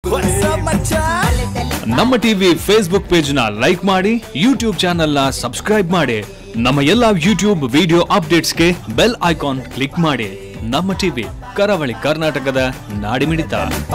ನಮ್ಮ TV Facebook page ನ like ಮಾಡಿ ಯೂಟ್ಯೂಬ್ ಚಾನೆಲ್ ನ ಸಬ್ಸ್ಕ್ರೈಬ್ ಮಾಡಿ ನಮ್ಮ ಎಲ್ಲಾ ಯೂಟ್ಯೂಬ್ ವಿಡಿಯೋ ಅಪ್ಡೇಟ್ಸ್ಗೆ ಬೆಲ್ ಐಕಾನ್ ಕ್ಲಿಕ್ ಮಾಡಿ ನಮ್ಮ ಟಿವಿ ಕರಾವಳಿ ಕರ್ನಾಟಕದ ನಾಡಿಮಿಡಿತ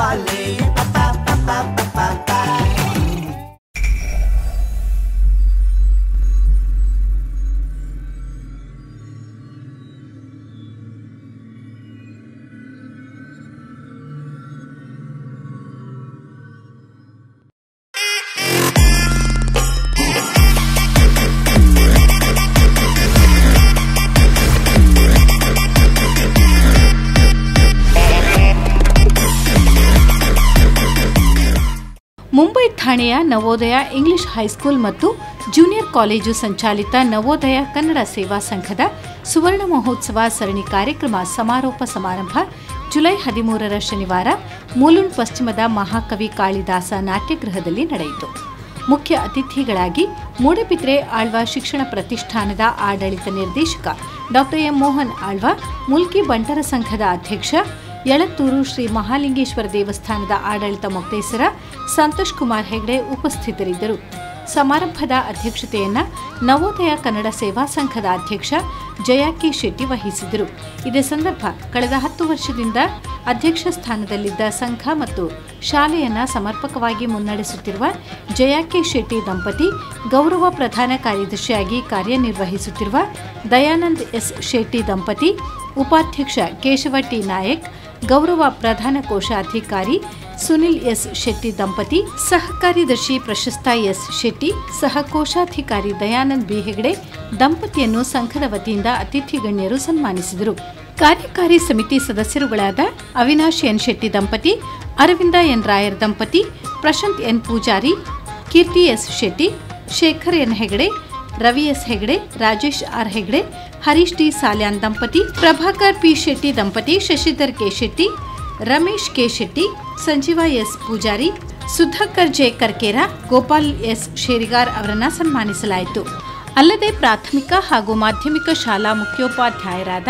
ಮುಂಬೈ ಠಾಣೆಯ ನವೋದಯ ಇಂಗ್ಲಿಷ್ ಹೈಸ್ಕೂಲ್ ಮತ್ತು ಜೂನಿಯರ್ ಕಾಲೇಜು ಸಂಚಾಲಿತ ನವೋದಯ ಕನ್ನಡ ಸೇವಾ ಸಂಘದ ಸುವರ್ಣ ಮಹೋತ್ಸವ ಸರಣಿ ಕಾರ್ಯಕ್ರಮ ಸಮಾರೋಪ ಸಮಾರಂಭ ಜುಲೈ ಹದಿಮೂರರ ಶನಿವಾರ ಮೂಲೂನ್ ಪಶ್ಚಿಮದ ಮಹಾಕವಿ ಕಾಳಿದಾಸ ನಾಟ್ಯಗೃಹದಲ್ಲಿ ನಡೆಯಿತು ಮುಖ್ಯ ಅತಿಥಿಗಳಾಗಿ ಮೂಡಬಿದ್ರೆ ಆಳ್ವ ಶಿಕ್ಷಣ ಪ್ರತಿಷ್ಠಾನದ ಆಡಳಿತ ನಿರ್ದೇಶಕ ಡಾಕ್ಟರ್ ಎಂ ಮೋಹನ್ ಆಳ್ವ ಮುಲ್ಕಿ ಬಂಟರ ಸಂಘದ ಅಧ್ಯಕ್ಷ ಯಳತ್ತೂರು ಶ್ರೀ ಮಹಾಲಿಂಗೇಶ್ವರ ದೇವಸ್ಥಾನದ ಆಡಳಿತ ಮೊಕ್ತೇಸರ ಸಂತೋಷ್ ಕುಮಾರ್ ಹೆಗ್ಡೆ ಉಪಸ್ಥಿತರಿದ್ದರು ಸಮಾರಂಭದ ಅಧ್ಯಕ್ಷತೆಯನ್ನ ನವೋದಯ ಕನ್ನಡ ಸೇವಾ ಸಂಘದ ಅಧ್ಯಕ್ಷ ಜಯ ಕೆ ಶೆಟ್ಟಿ ವಹಿಸಿದರು ಇದೇ ಸಂದರ್ಭ ಕಳೆದ ಹತ್ತು ವರ್ಷದಿಂದ ಅಧ್ಯಕ್ಷ ಸ್ಥಾನದಲ್ಲಿದ್ದ ಸಂಘ ಮತ್ತು ಶಾಲೆಯನ್ನ ಸಮರ್ಪಕವಾಗಿ ಮುನ್ನಡೆಸುತ್ತಿರುವ ಜಯ ಕೆ ಶೆಟ್ಟಿ ದಂಪತಿ ಗೌರವ ಪ್ರಧಾನ ಕಾರ್ಯದರ್ಶಿಯಾಗಿ ಕಾರ್ಯನಿರ್ವಹಿಸುತ್ತಿರುವ ದಯಾನಂದ್ ಎಸ್ ಶೆಟ್ಟಿ ದಂಪತಿ ಉಪಾಧ್ಯಕ್ಷ ಕೇಶವ ಟಿ ನಾಯಕ್ ಗೌರವ ಪ್ರಧಾನ ಕೋಶಾಧಿಕಾರಿ ಸುನಿಲ್ ಎಸ್ ಶೆಟ್ಟಿ ದಂಪತಿ ಸಹ ಕಾರ್ಯದರ್ಶಿ ಪ್ರಶಸ್ತ ಎಸ್ ಶೆಟ್ಟಿ ಸಹ ಕೋಶಾಧಿಕಾರಿ ದಯಾನಂದ್ ಬಿ ಹೆಗಡೆ ದಂಪತಿಯನ್ನು ಸಂಘದ ವತಿಯಿಂದ ಅತಿಥಿ ಗಣ್ಯರು ಸನ್ಮಾನಿಸಿದರು ಕಾರ್ಯಕಾರಿ ಸಮಿತಿ ಸದಸ್ಯರುಗಳಾದ ಅವಿನಾಶ್ ಎನ್ ಶೆಟ್ಟಿ ದಂಪತಿ ಅರವಿಂದ ಎನ್ ರಾಯರ್ ದಂಪತಿ Prashant N Pujari Keerthi S Shetty Shekhar N Hegde Ravi S Hegde Rajesh R Hegde Harish T Salian ದಂಪತಿ ಪ್ರಭಾಕರ್ ಪಿ ಶೆಟ್ಟಿ ದಂಪತಿ Shashidhar K Shetty Ramesh K Shetty Sanjeeva S Pujari Sudhakar J Karkera Gopal S Sherigar ಅವರನ್ನ ಸನ್ಮಾನಿಸಲಾಯಿತು ಅಲ್ಲದೆ ಪ್ರಾಥಮಿಕ ಹಾಗೂ ಮಾಧ್ಯಮಿಕ ಶಾಲಾ ಮುಖ್ಯೋಪಾಧ್ಯಾಯರಾದ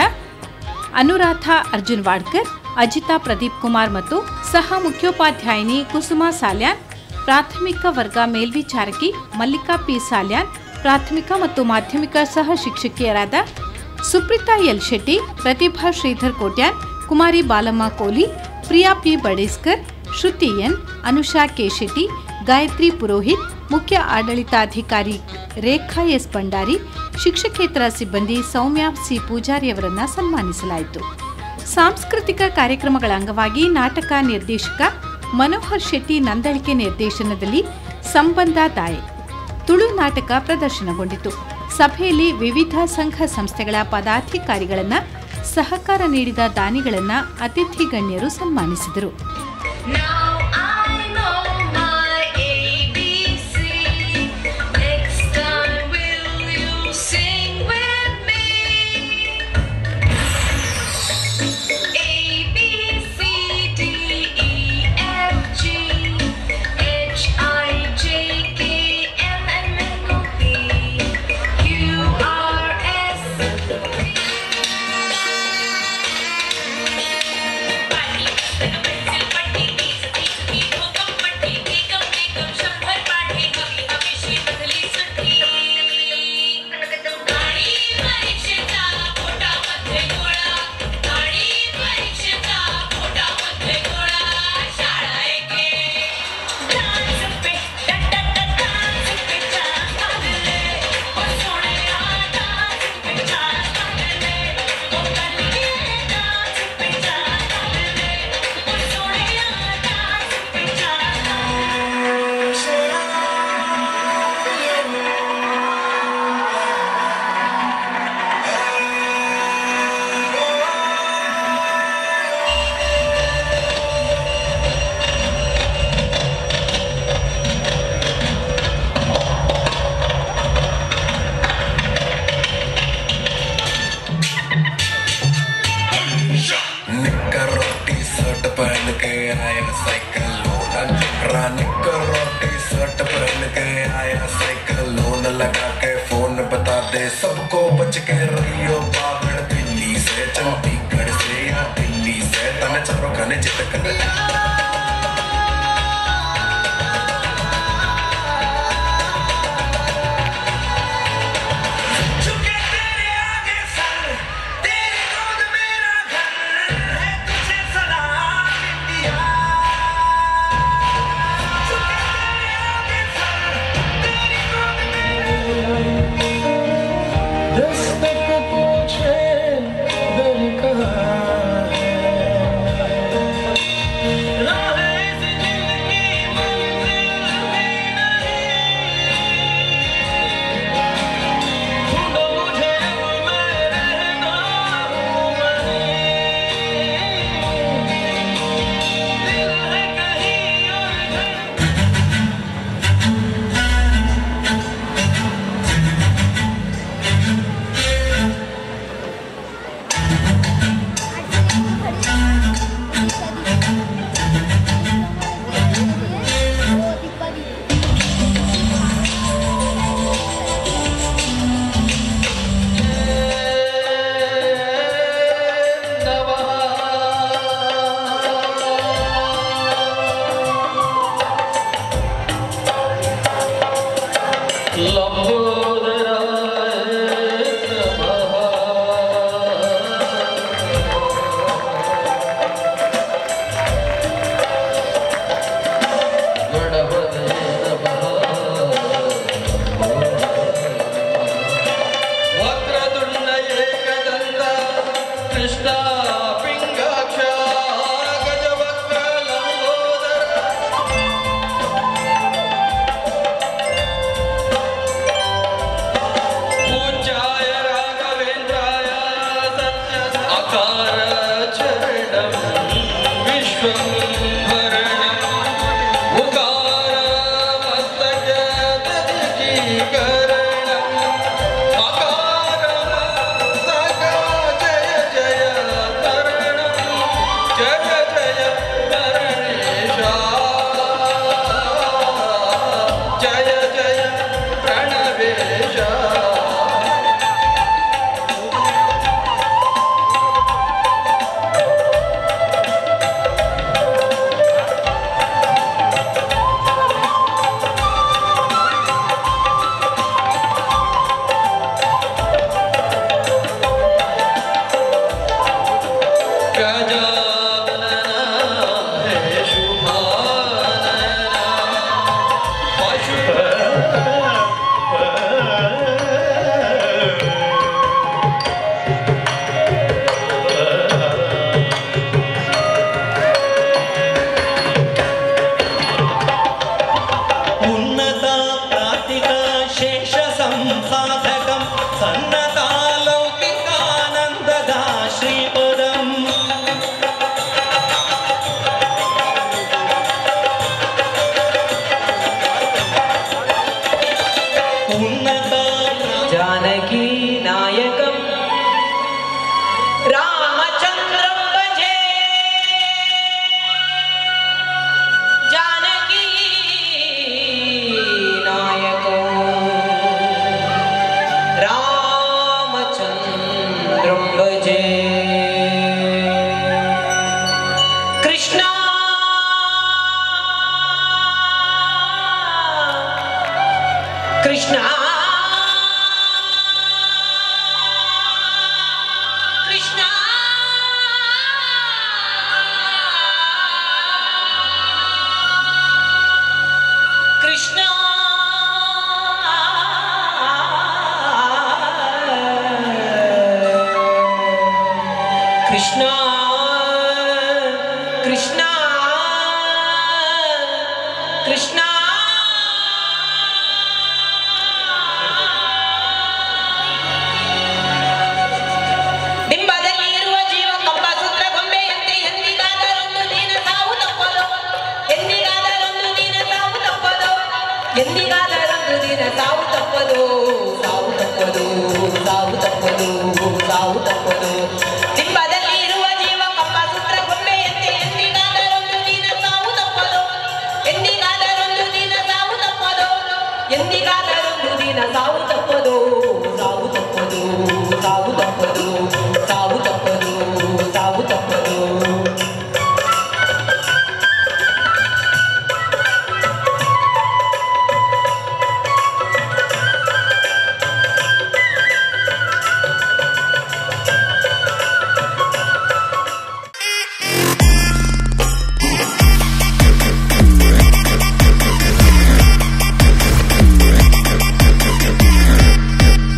ಅನುರಾಧ ಅರ್ಜುನ್ ವಾಡ್ಕರ್ ಅಜಿತಾ ಪ್ರದೀಪ್ ಕುಮಾರ್ ಮತ್ತು ಸಹ ಮುಖ್ಯೋಪಾಧ್ಯಾಯಿನಿ ಕುಸುಮಾ ಸಾಲ್ಯಾನ್ ಪ್ರಾಥಮಿಕ ವರ್ಗ ಮೇಲ್ವಿಚಾರಕಿ ಮಲ್ಲಿಕಾ ಪಿ ಸಾಲ್ಯಾನ್ ಪ್ರಾಥಮಿಕ ಮತ್ತು ಮಾಧ್ಯಮಿಕ ಸಹ ಶಿಕ್ಷಕಿಯರಾದ ಸುಪ್ರೀತಾ ಎಲ್ ಶೆಟ್ಟಿ ಪ್ರತಿಭಾ ಶ್ರೀಧರ್ ಕೋಟ್ಯಾನ್ ಕುಮಾರಿ Balamma Koli Priya P Badeskar Shruti N Anusha K Shetty Gayatri Purohit ಮುಖ್ಯ ಆಡಳಿತಾಧಿಕಾರಿ ರೇಖಾ ಎಸ್ ಭಂಡಾರಿ ಶಿಕ್ಷಕೇತರ ಸಿಬ್ಬಂದಿ ಸೌಮ್ಯ ಸಿ ಪೂಜಾರಿಯವರನ್ನ ಸನ್ಮಾನಿಸಲಾಯಿತು ಸಾಂಸ್ಕೃತಿಕ ಕಾರ್ಯಕ್ರಮಗಳ ಅಂಗವಾಗಿ ನಾಟಕ ನಿರ್ದೇಶಕ ಮನೋಹರ್ ಶೆಟ್ಟಿ ನಂದಳಿಕೆ ನಿರ್ದೇಶನದಲ್ಲಿ ಸಂಬಂಧ ದಾಯೆ ತುಳು ನಾಟಕ ಪ್ರದರ್ಶನಗೊಂಡಿತು ಸಭೆಯಲ್ಲಿ ವಿವಿಧ ಸಂಘ ಸಂಸ್ಥೆಗಳ ಪದಾಧಿಕಾರಿಗಳನ್ನ ಸಹಕಾರ ನೀಡಿದ ದಾನಿಗಳನ್ನ ಅತಿಥಿ ಗಣ್ಯರು ಸನ್ಮಾನಿಸಿದರು Now I know my ABC. Next time will you sing with me? A B C D E F G H I J K L M N O P Q R S पाटी pencil पट्टी तीस तीस की हो कम पट्टी एकम एकम शंभर पाठी हवी हवीशी बदली सुट्टी गाडी परीक्षेचा पोटामध्ये गोळा गाडी परीक्षेचा पोटामध्ये गोळा शाळा एके डान्स पे डट डट डान्स पे चा कागले ओ सोहळ्या डान्स पे चा कागले ओ कलिये डान्स पे चा कागले ओ सोहळ्या डान्स पे चा निक्कर रोटी शर्ट पहन के आया साइकिल लोन जबरा निक्कर रोटी शर्ट पहन के आया साइकिल लोन लगा के फोन बता दे सबको बच के रहियो बागड़ दिल्ली से चंडीगढ़ से या दिल्ली से तने चारों खाने जित कर ವಕ್ರತುಂಡ ಏಕದಂತ ಕೃಷ್ಣ ಪಿಂಗಾಕ್ಷ ಗಜವಕ್ರ ಲಂಬೋದರ पूज्याय राघवेन्द्राय सत्य अकार चरणं विश्वम्भरणम् उकारमस्तक दधिकीकरणम् अकारमस्तक जय जय तरणं जय जय तरणेशा जय जय प्रणवेशा गजानन हे शुभानन पशु ಉನ್ನತ ಪ್ರಾತಿಕ ಶೇಷ ಸಂಸಾಧಕಂ ಸನ್ನತ ಲೌಕಿಕಾನಂದದ ಶ್ರೀಪದಂ ಉನ್ನತ जानकी नायकम् रामचन्द्रं भजे जानकी नायकम् रामचन्द्रं भजे कृष्णा कृष्णा कृष्णा कृष्णा कृष्णा कृष्णा कृष्णा ಡಿಂಬದಲ್ಲಿ ಇರುವ ಜೀವ ಕಂಬ ಸೂತ್ರ ಗೊಂಬೆಯಂತೆ ಎಂದಿಗಾದರೊಂದು ದಿನ ಸಾವು ತಪ್ಪದು ಎಂದಿಗಾದರೊಂದು ದಿನ ಸಾವು ತಪ್ಪದು ಎಂದಿಗಾದರೊಂದು ದಿನ ಸಾವು ತಪ್ಪದು ಸಾವು ತಪ್ಪದು ಸಾವು ತಪ್ಪದು ಸಾವು ತಪ್ಪದು ಡಿಂಬದಲ್ಲಿ ಇರುವ ಜೀವ ಕಂಬ ಸೂತ್ರ ಗೊಂಬೆಯಂತೆ ಎಂದಿಗಾದರೊಂದು ದಿನ ಸಾವು ತಪ್ಪದು ಎಂದಿಗಾದರೊಂದು ದಿನ ಸಾವು ತಪ್ಪದು ಎಂದಿಗಾದರೊಂದು ದಿನ ಸಾವು ತಪ್ಪದು ಸಾವು ತಪ್ಪದು ಸಾವು ತಪ್ಪದು ಸಾವು ತಪ್ಪದು ಸಾವು ತಪ್ಪದು ಿ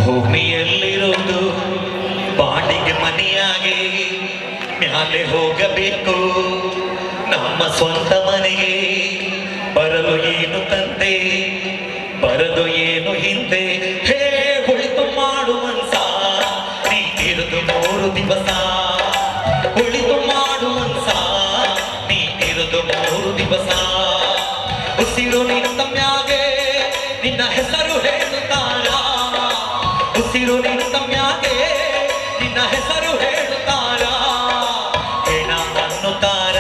ಭೂಮಿಯಲ್ಲಿರೋದು ಬಾಡಿಗೆ ಮನೆಯಾಗೆ ಮ್ಯಾಲೆ ಹೋಗಬೇಕು ನಮ್ಮ ಸ್ವಂತ ಮನೆಗೆ ಬರಲು ಏನು ತಂದೆ ಬರದು ಏನು ಹಿಂದೆ ಹೇ ಉಳಿತು ಮಾಡು ಮನ್ಸ ನೀ ಇರುದು ಮೂರು ದಿವಸ ಉಳಿತು ಮಾಡು ಮನ್ಸ ನೀ ಇರುದು ಮೂರು ದಿವಸ ಉಸಿರು ನಿಂತ ಮ್ಯಾಗೆ ನಿನ್ನ ಹೆಸರು ಹೇಳುತ್ತಾರ ಉಸಿರು ನಿಂತ ಮ್ಯಾಗೆ ನಿನ್ನ ಹೆಸರು ಹೇಳುತ್ತಾರ ಹೆಣ ಅನ್ನುತ್ತಾರ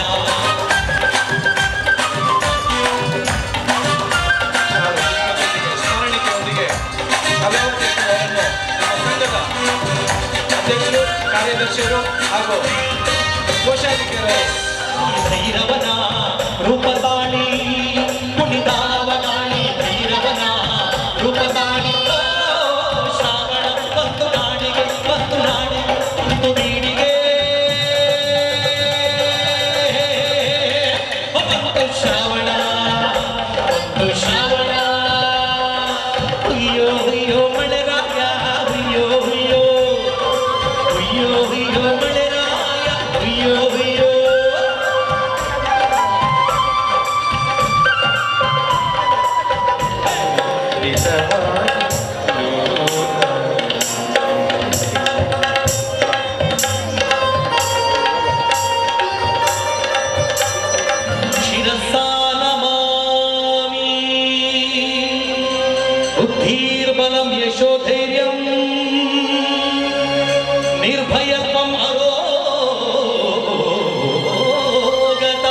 ಸ್ಮರಣಿಕೆಯೊಂದಿಗೆ ಕಲಾವತಿಯನ್ನು ನಮ್ಮ ಸಂಘದ ಅಧ್ಯಕ್ಷರು ಕಾರ್ಯದರ್ಶಿಯರು ಹಾಗೂ ಕೋಶಾಧಿಕಾರಿಗಳು ಭೈರವನ ರೂಪದಾಳಿ ಕುಣಿದಾವನಾಳಿ ಭೈರವನ ರೂಪದಾಳಿ ಓ, ಶ್ರಾವಣ ಬಂತು ನಾಡಿಗೆ ಬಂತು ನಾಡಿಗೆ ಬಂತು ಬೀಡಿಗೆ ಬಂತು ಶ್ರಾವಣ ಬಂತು ಶ್ರಾವಣ ಹುಯ್ಯೋ ಹುಯ್ಯೋ ಮಳೆರಾಯ ಹುಯ್ಯೋ ಹುಯ್ಯೋ ಹುಯ್ಯೋ ಹುಯ್ಯೋ ಮಳೆರಾಯ ಹುಯ್ಯೋ ಹುಯ್ಯೋ ಶಿರಸಾನಮಾಮಿ ಬುದ್ಧಿರ್ಬಲಂ ಯಶೋಧೈರ್ಯಂ ನಿರ್ಭಯತ್ವಂ ಅರೋಗತ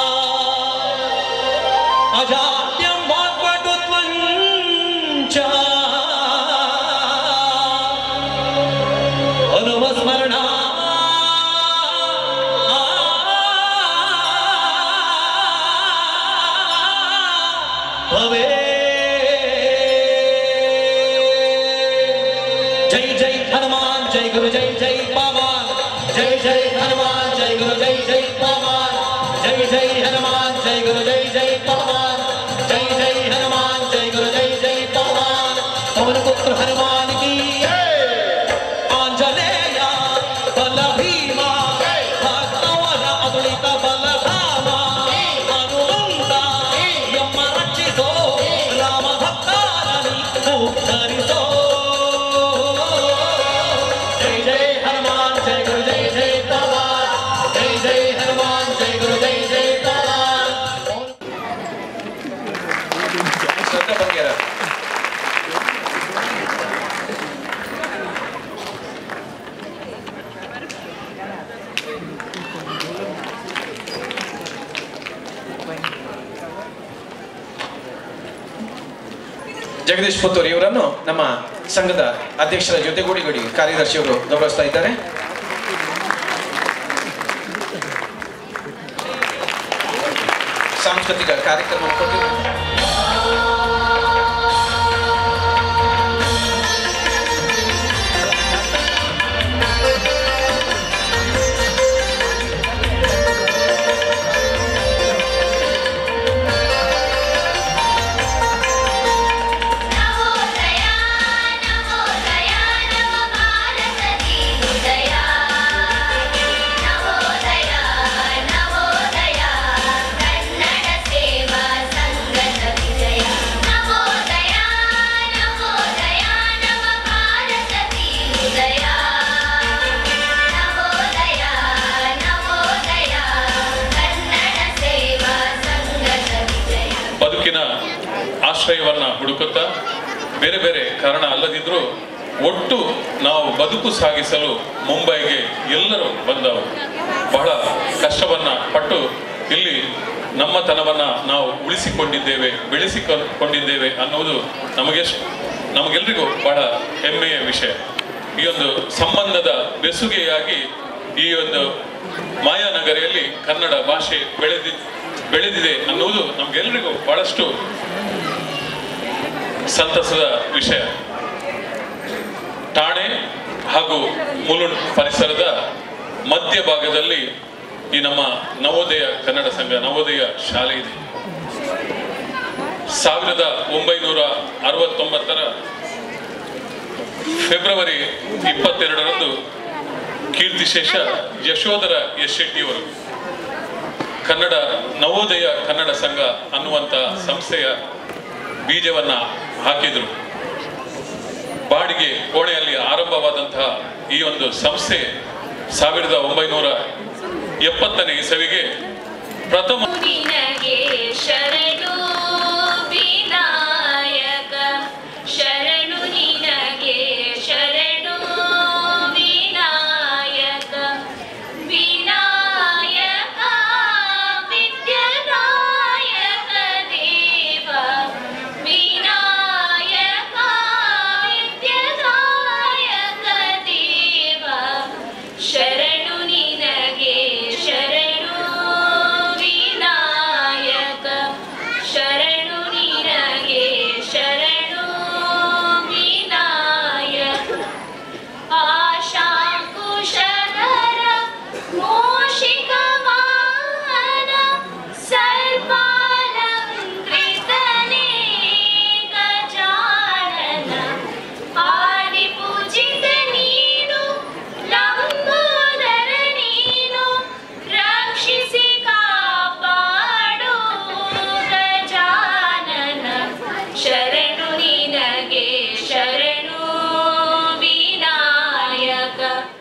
ಅಜಾಡ್ಯಂ ವಾಗ್ವಟುತ್ವಂ ಚ ಹನುಮಸ್ಮರಣ ಭವೇ ಜೈ ಜೈ ಹನುಮಾನ್ ಜೈ ಗುರು ಜೈ ಜೈ ಪವನ್ ಜೈ ಜೈ ಹನುಮಾನ್ ಜೈ ಗುರು ಜೈ ಜೈ ಪವನ್ ಜೈ ಜೈ ಹನುಮಾನ್ ಜೈ ಗುರು ಜೈ ಜೈ ಪವನ್ ಜೈ ಜೈ ಹನುಮಾನ್ ಜೈ ಗುರು ಜೈ ಜೈ ಪವನ್ ಪವನ ಪುತ್ರ ಹನುಮಾನ್ ಕಿ ಆಂಜನೇಯ ಬಲ ಭೀಮ ಭಕ್ತವನ ಅದುಳಿತ ಬಲಧಾಮ ಹನುಮಂತ ಎಮ್ಮ ರಕ್ಷಿಸೋ ರಾಮ ಭಕ್ತಾರನಿ ಉದ್ಧರಿಸೋ ಜೈ ಜೈ ಹನುಮಾನ್ ಜೈ ಗುರು ಜೈ ಜೈ ಪವನ್ ಜೈ ಜೈ ಹನುಮಾನ್ ಜೈ ಗುರು ಜೈ ಜೈ ಪವನ್ ಶ್ರದ್ಧಾ ಬಗ್ಗೆರ ಜಗದೀಶ್ ಪುತ್ತೂರ್ ಇವರನ್ನು ನಮ್ಮ ಸಂಘದ ಅಧ್ಯಕ್ಷರ ಜೊತೆಗೂಡಿಗೂಡಿ ಕಾರ್ಯದರ್ಶಿಯವರು ಗೌರವಿಸ್ತಾ ಇದ್ದಾರೆ ಸಾಂಸ್ಕೃತಿಕ ಕಾರ್ಯಕ್ರಮ ಕೊಟ್ಟಿದ್ದಾರೆ ನವೋದಯ ನವೋದಯ ನವ ಭಾರತದಿ ಉದಯ ನವೋದಯ ನವೋದಯ ಕನ್ನಡ ಸೇವಾ ಸಂಘದ ವಿಜಯ ನವೋದಯ ನವೋದಯ ನವ ಭಾರತದಿ ಉದಯ ನವೋದಯ ನವೋದಯ ಕನ್ನಡ ಸೇವಾ ಸಂಘದ ವಿಜಯ ಬದುಕಿನ ಆಶ್ರಯವನ್ನ ಹುಡುಕುತ್ತಾ ಬೇರೆ ಬೇರೆ ಕಾರಣ ಅಲ್ಲದಿದ್ರೂ ಒಟ್ಟು ನಾವು ಬದುಕು ಸಾಗಿಸಲು ಮುಂಬೈಗೆ ಎಲ್ಲರೂ ಬಂದವರು ಬಹಳ ಕಷ್ಟವನ್ನ ಪಟ್ಟು ಇಲ್ಲಿ ನಮ್ಮತನವನ್ನ ನಾವು ಉಳಿಸಿಕೊಂಡಿದ್ದೇವೆ ಬೆಳೆಸಿಕೊಂಡಿದ್ದೇವೆ ಅನ್ನುವುದು ನಮಗೆ ನಮಗೆಲ್ಲರಿಗೂ ಬಹಳ ಹೆಮ್ಮೆಯ ವಿಷಯ ಈ ಒಂದು ಸಂಬಂಧದ ಬೆಸುಗೆಯಾಗಿ ಈ ಒಂದು ಮಾಯಾನಗರಿಯಲ್ಲಿ ಕನ್ನಡ ಭಾಷೆ ಬೆಳೆದಿ ಬೆಳೆದಿದೆ ಅನ್ನುವುದು ನಮಗೆಲ್ಲರಿಗೂ ಬಹಳಷ್ಟು ಸಂತಸದ ವಿಷಯ ಠಾಣೆ ಹಾಗೂ ಮುಲುಂಡ್ ಪರಿಸರದ ಮಧ್ಯಭಾಗದಲ್ಲಿ ಈ ನಮ್ಮ ನವೋದಯ ಕನ್ನಡ ಸಂಘ ನವೋದಯ ಶಾಲೆ ಇದೆ ಸಾವಿರದ ಒಂಬೈನೂರ ಅರವತ್ತೊಂಬತ್ತರ ಫೆಬ್ರವರಿ ಇಪ್ಪತ್ತೆರಡರಂದು ಕೀರ್ತಿಶೇಷ ಯಶೋಧರ ಎಸ್ ಶೆಟ್ಟಿಯವರು ಕನ್ನಡ ನವೋದಯ ಕನ್ನಡ ಸಂಘ ಅನ್ನುವಂಥ ಸಂಸ್ಥೆಯ ಬೀಜವನ್ನ ಹಾಕಿದರು ಬಾಡಿಗೆ ಕೋಣೆಯಲ್ಲಿ ಆರಂಭವಾದಂತಹ ಈ ಒಂದು ಸಂಸ್ಥೆ ಸಾವಿರದ ಒಂಬೈನೂರ ಎಪ್ಪತ್ತನೇ ಇಸವಿಗೆ ಪ್ರಥಮ ನಿನಗೆ ಶರಣು ವಿನಾಯಕ ಶರಣು ನಿನಗೆ ಶರಣು ವಿನಾಯಕ ವಿನಾಯಕ ವಿದ್ಯನಾಯಕ ದೇವ ವಿನಾಯಕ ವಿದ್ಯನಾಯಕ ದೇವ ಶರಣು ನಿನಗೆ ಶರಣು ವಿನಾಯಕ ಶರಣು ನಿನಗೆ ಶರಣು ವಿನಾಯಕ ಆಶಾಂಕುಶಧರ ಮೂಷಿಕ ವಾಹನ ಸರ್ವಾಲಂಕೃತನೇ ಗಜಾನನ ಆದಿಪೂಜಿತ ನೀನು ಲಂಬೋದರ ನೀನು ರಕ್ಷಿಸಿ ಕಾಪಾಡು ಗಜಾನನ ಶರಣು ನಿನಗೆ ಶರಣು ವಿನಾಯಕ